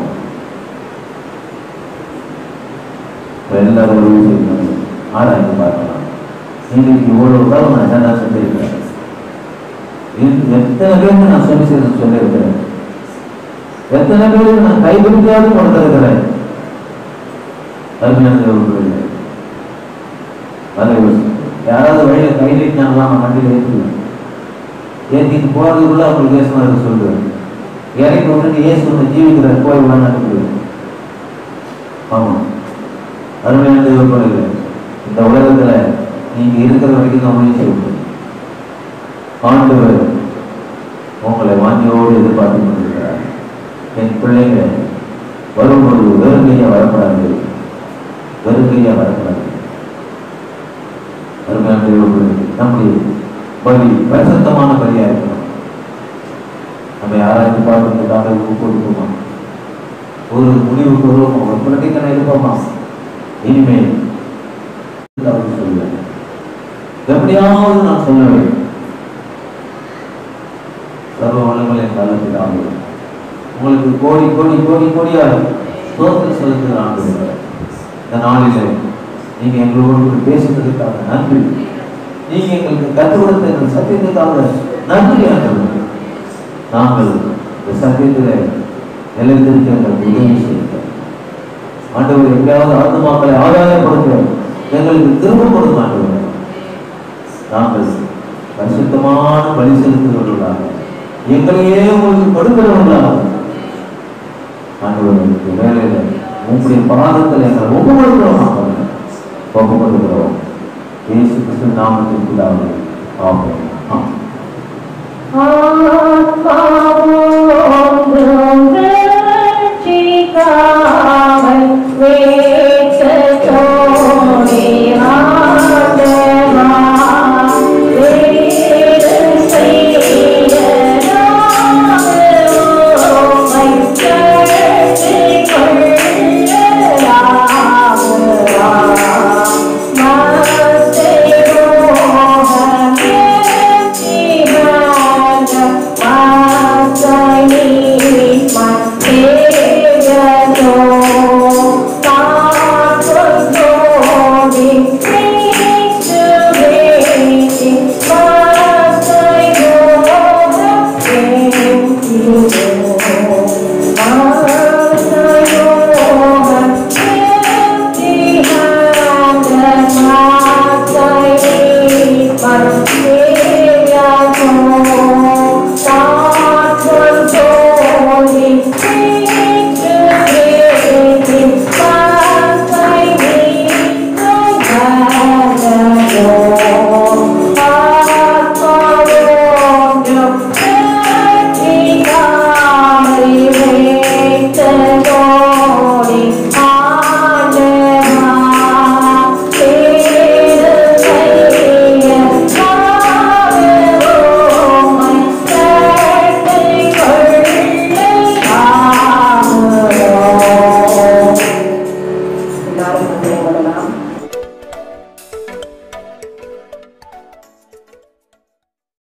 எல்லாரும் ஒரு விஷயம் ஆராய்ந்து பார்க்கலாம் இன்னைக்கு இவ்வளவு காலம் நான் என்ன செஞ்சிருக்கிறேன் இது எத்தனை பேருக்கு நான் சொல்லி செய்து சொல்லியிருக்கிறேன் எத்தனை பேருக்கு நான் கைபிடிக்காது கொடுத்திருக்கிறேன் அருமையான தேவர்களே அதை யாராவது வழியில கை நீட்டினாங்களா நான் வண்டியில் ஏற்றுவேன் ஏற்றிட்டு போறதுக்குள்ள அவங்களுக்கு இயேசுநாதர் சொல்லுவேன் இறங்கி வந்துட்டு இயேசு வந்து ஜீவிக்கிறார் போய் வேணாம் அனுப்புவேன் ஆமாம் அருமையான தேவர்களே இந்த உலகத்துல நீங்க இருக்கிற வரைக்கும் தான் முயற்சி செய்யணும் ஆண்டவர் உங்களை வாங்கியோடு எதிர்பார்த்து கொண்டிருக்கிறார் என் பிள்ளைங்க வரும்பொழுது வெறுங்கையா வரக்கூடாது வெறுங்கையா வரக்கூடாது அருமையான தேவர்களே நம்முடைய பலி பரிசுத்தமான பலியா இருக்கணும் நம்ம யாராச்சும் பார்க்கறதுக்காக உப்பு கொடுப்போமா ஒரு முடிவுக்கு வருவோமா ஒரு பிரதிக்கனை இருப்போமா இனிமேல் அவருக்கு சொல்லுவேன் எப்படியாவது நான் சொல்ல வேண்டும் சர்வ வளங்களை காலத்தில் உங்களுக்கு கோடி கோடி கோடி கோடியாக சோதனை செலுத்துகிற ஆண்டு இந்த நாளிலே நீங்க எங்களோடு பேசுறதுக்காக நன்றி நீங்க எங்களுக்கு கற்றுக் கொடுத்த எங்கள் சத்தியத்துக்காக நன்றி ஆண்டவர் நாங்கள் இந்த சத்தியத்திலே நிலைத்திருக்க எங்களுக்கு உதவி செய்யுங்கள் ஆண்டவர் எங்கேயாவது ஆத்மாக்களை ஆதாயப்படுத்த எங்களுக்கு திரும்ப கொடுங்க ஆண்டவர் நாங்கள் பரிசுத்தமான பலி செலுத்துகிறவர்களாக எங்களையே உங்களுக்கு கொடுக்கிறவர்களாக ஆண்டவர்களுக்கு வேலையில உங்களுடைய பாதத்தில் எங்களை ஒப்பு கொடுக்கிறோம் ஆண்டவரே. ஒப்பு கொடுக்கிறோம் இயேசு கிறிஸ்து நாமத்திற்கு ஆமென் ஆமென்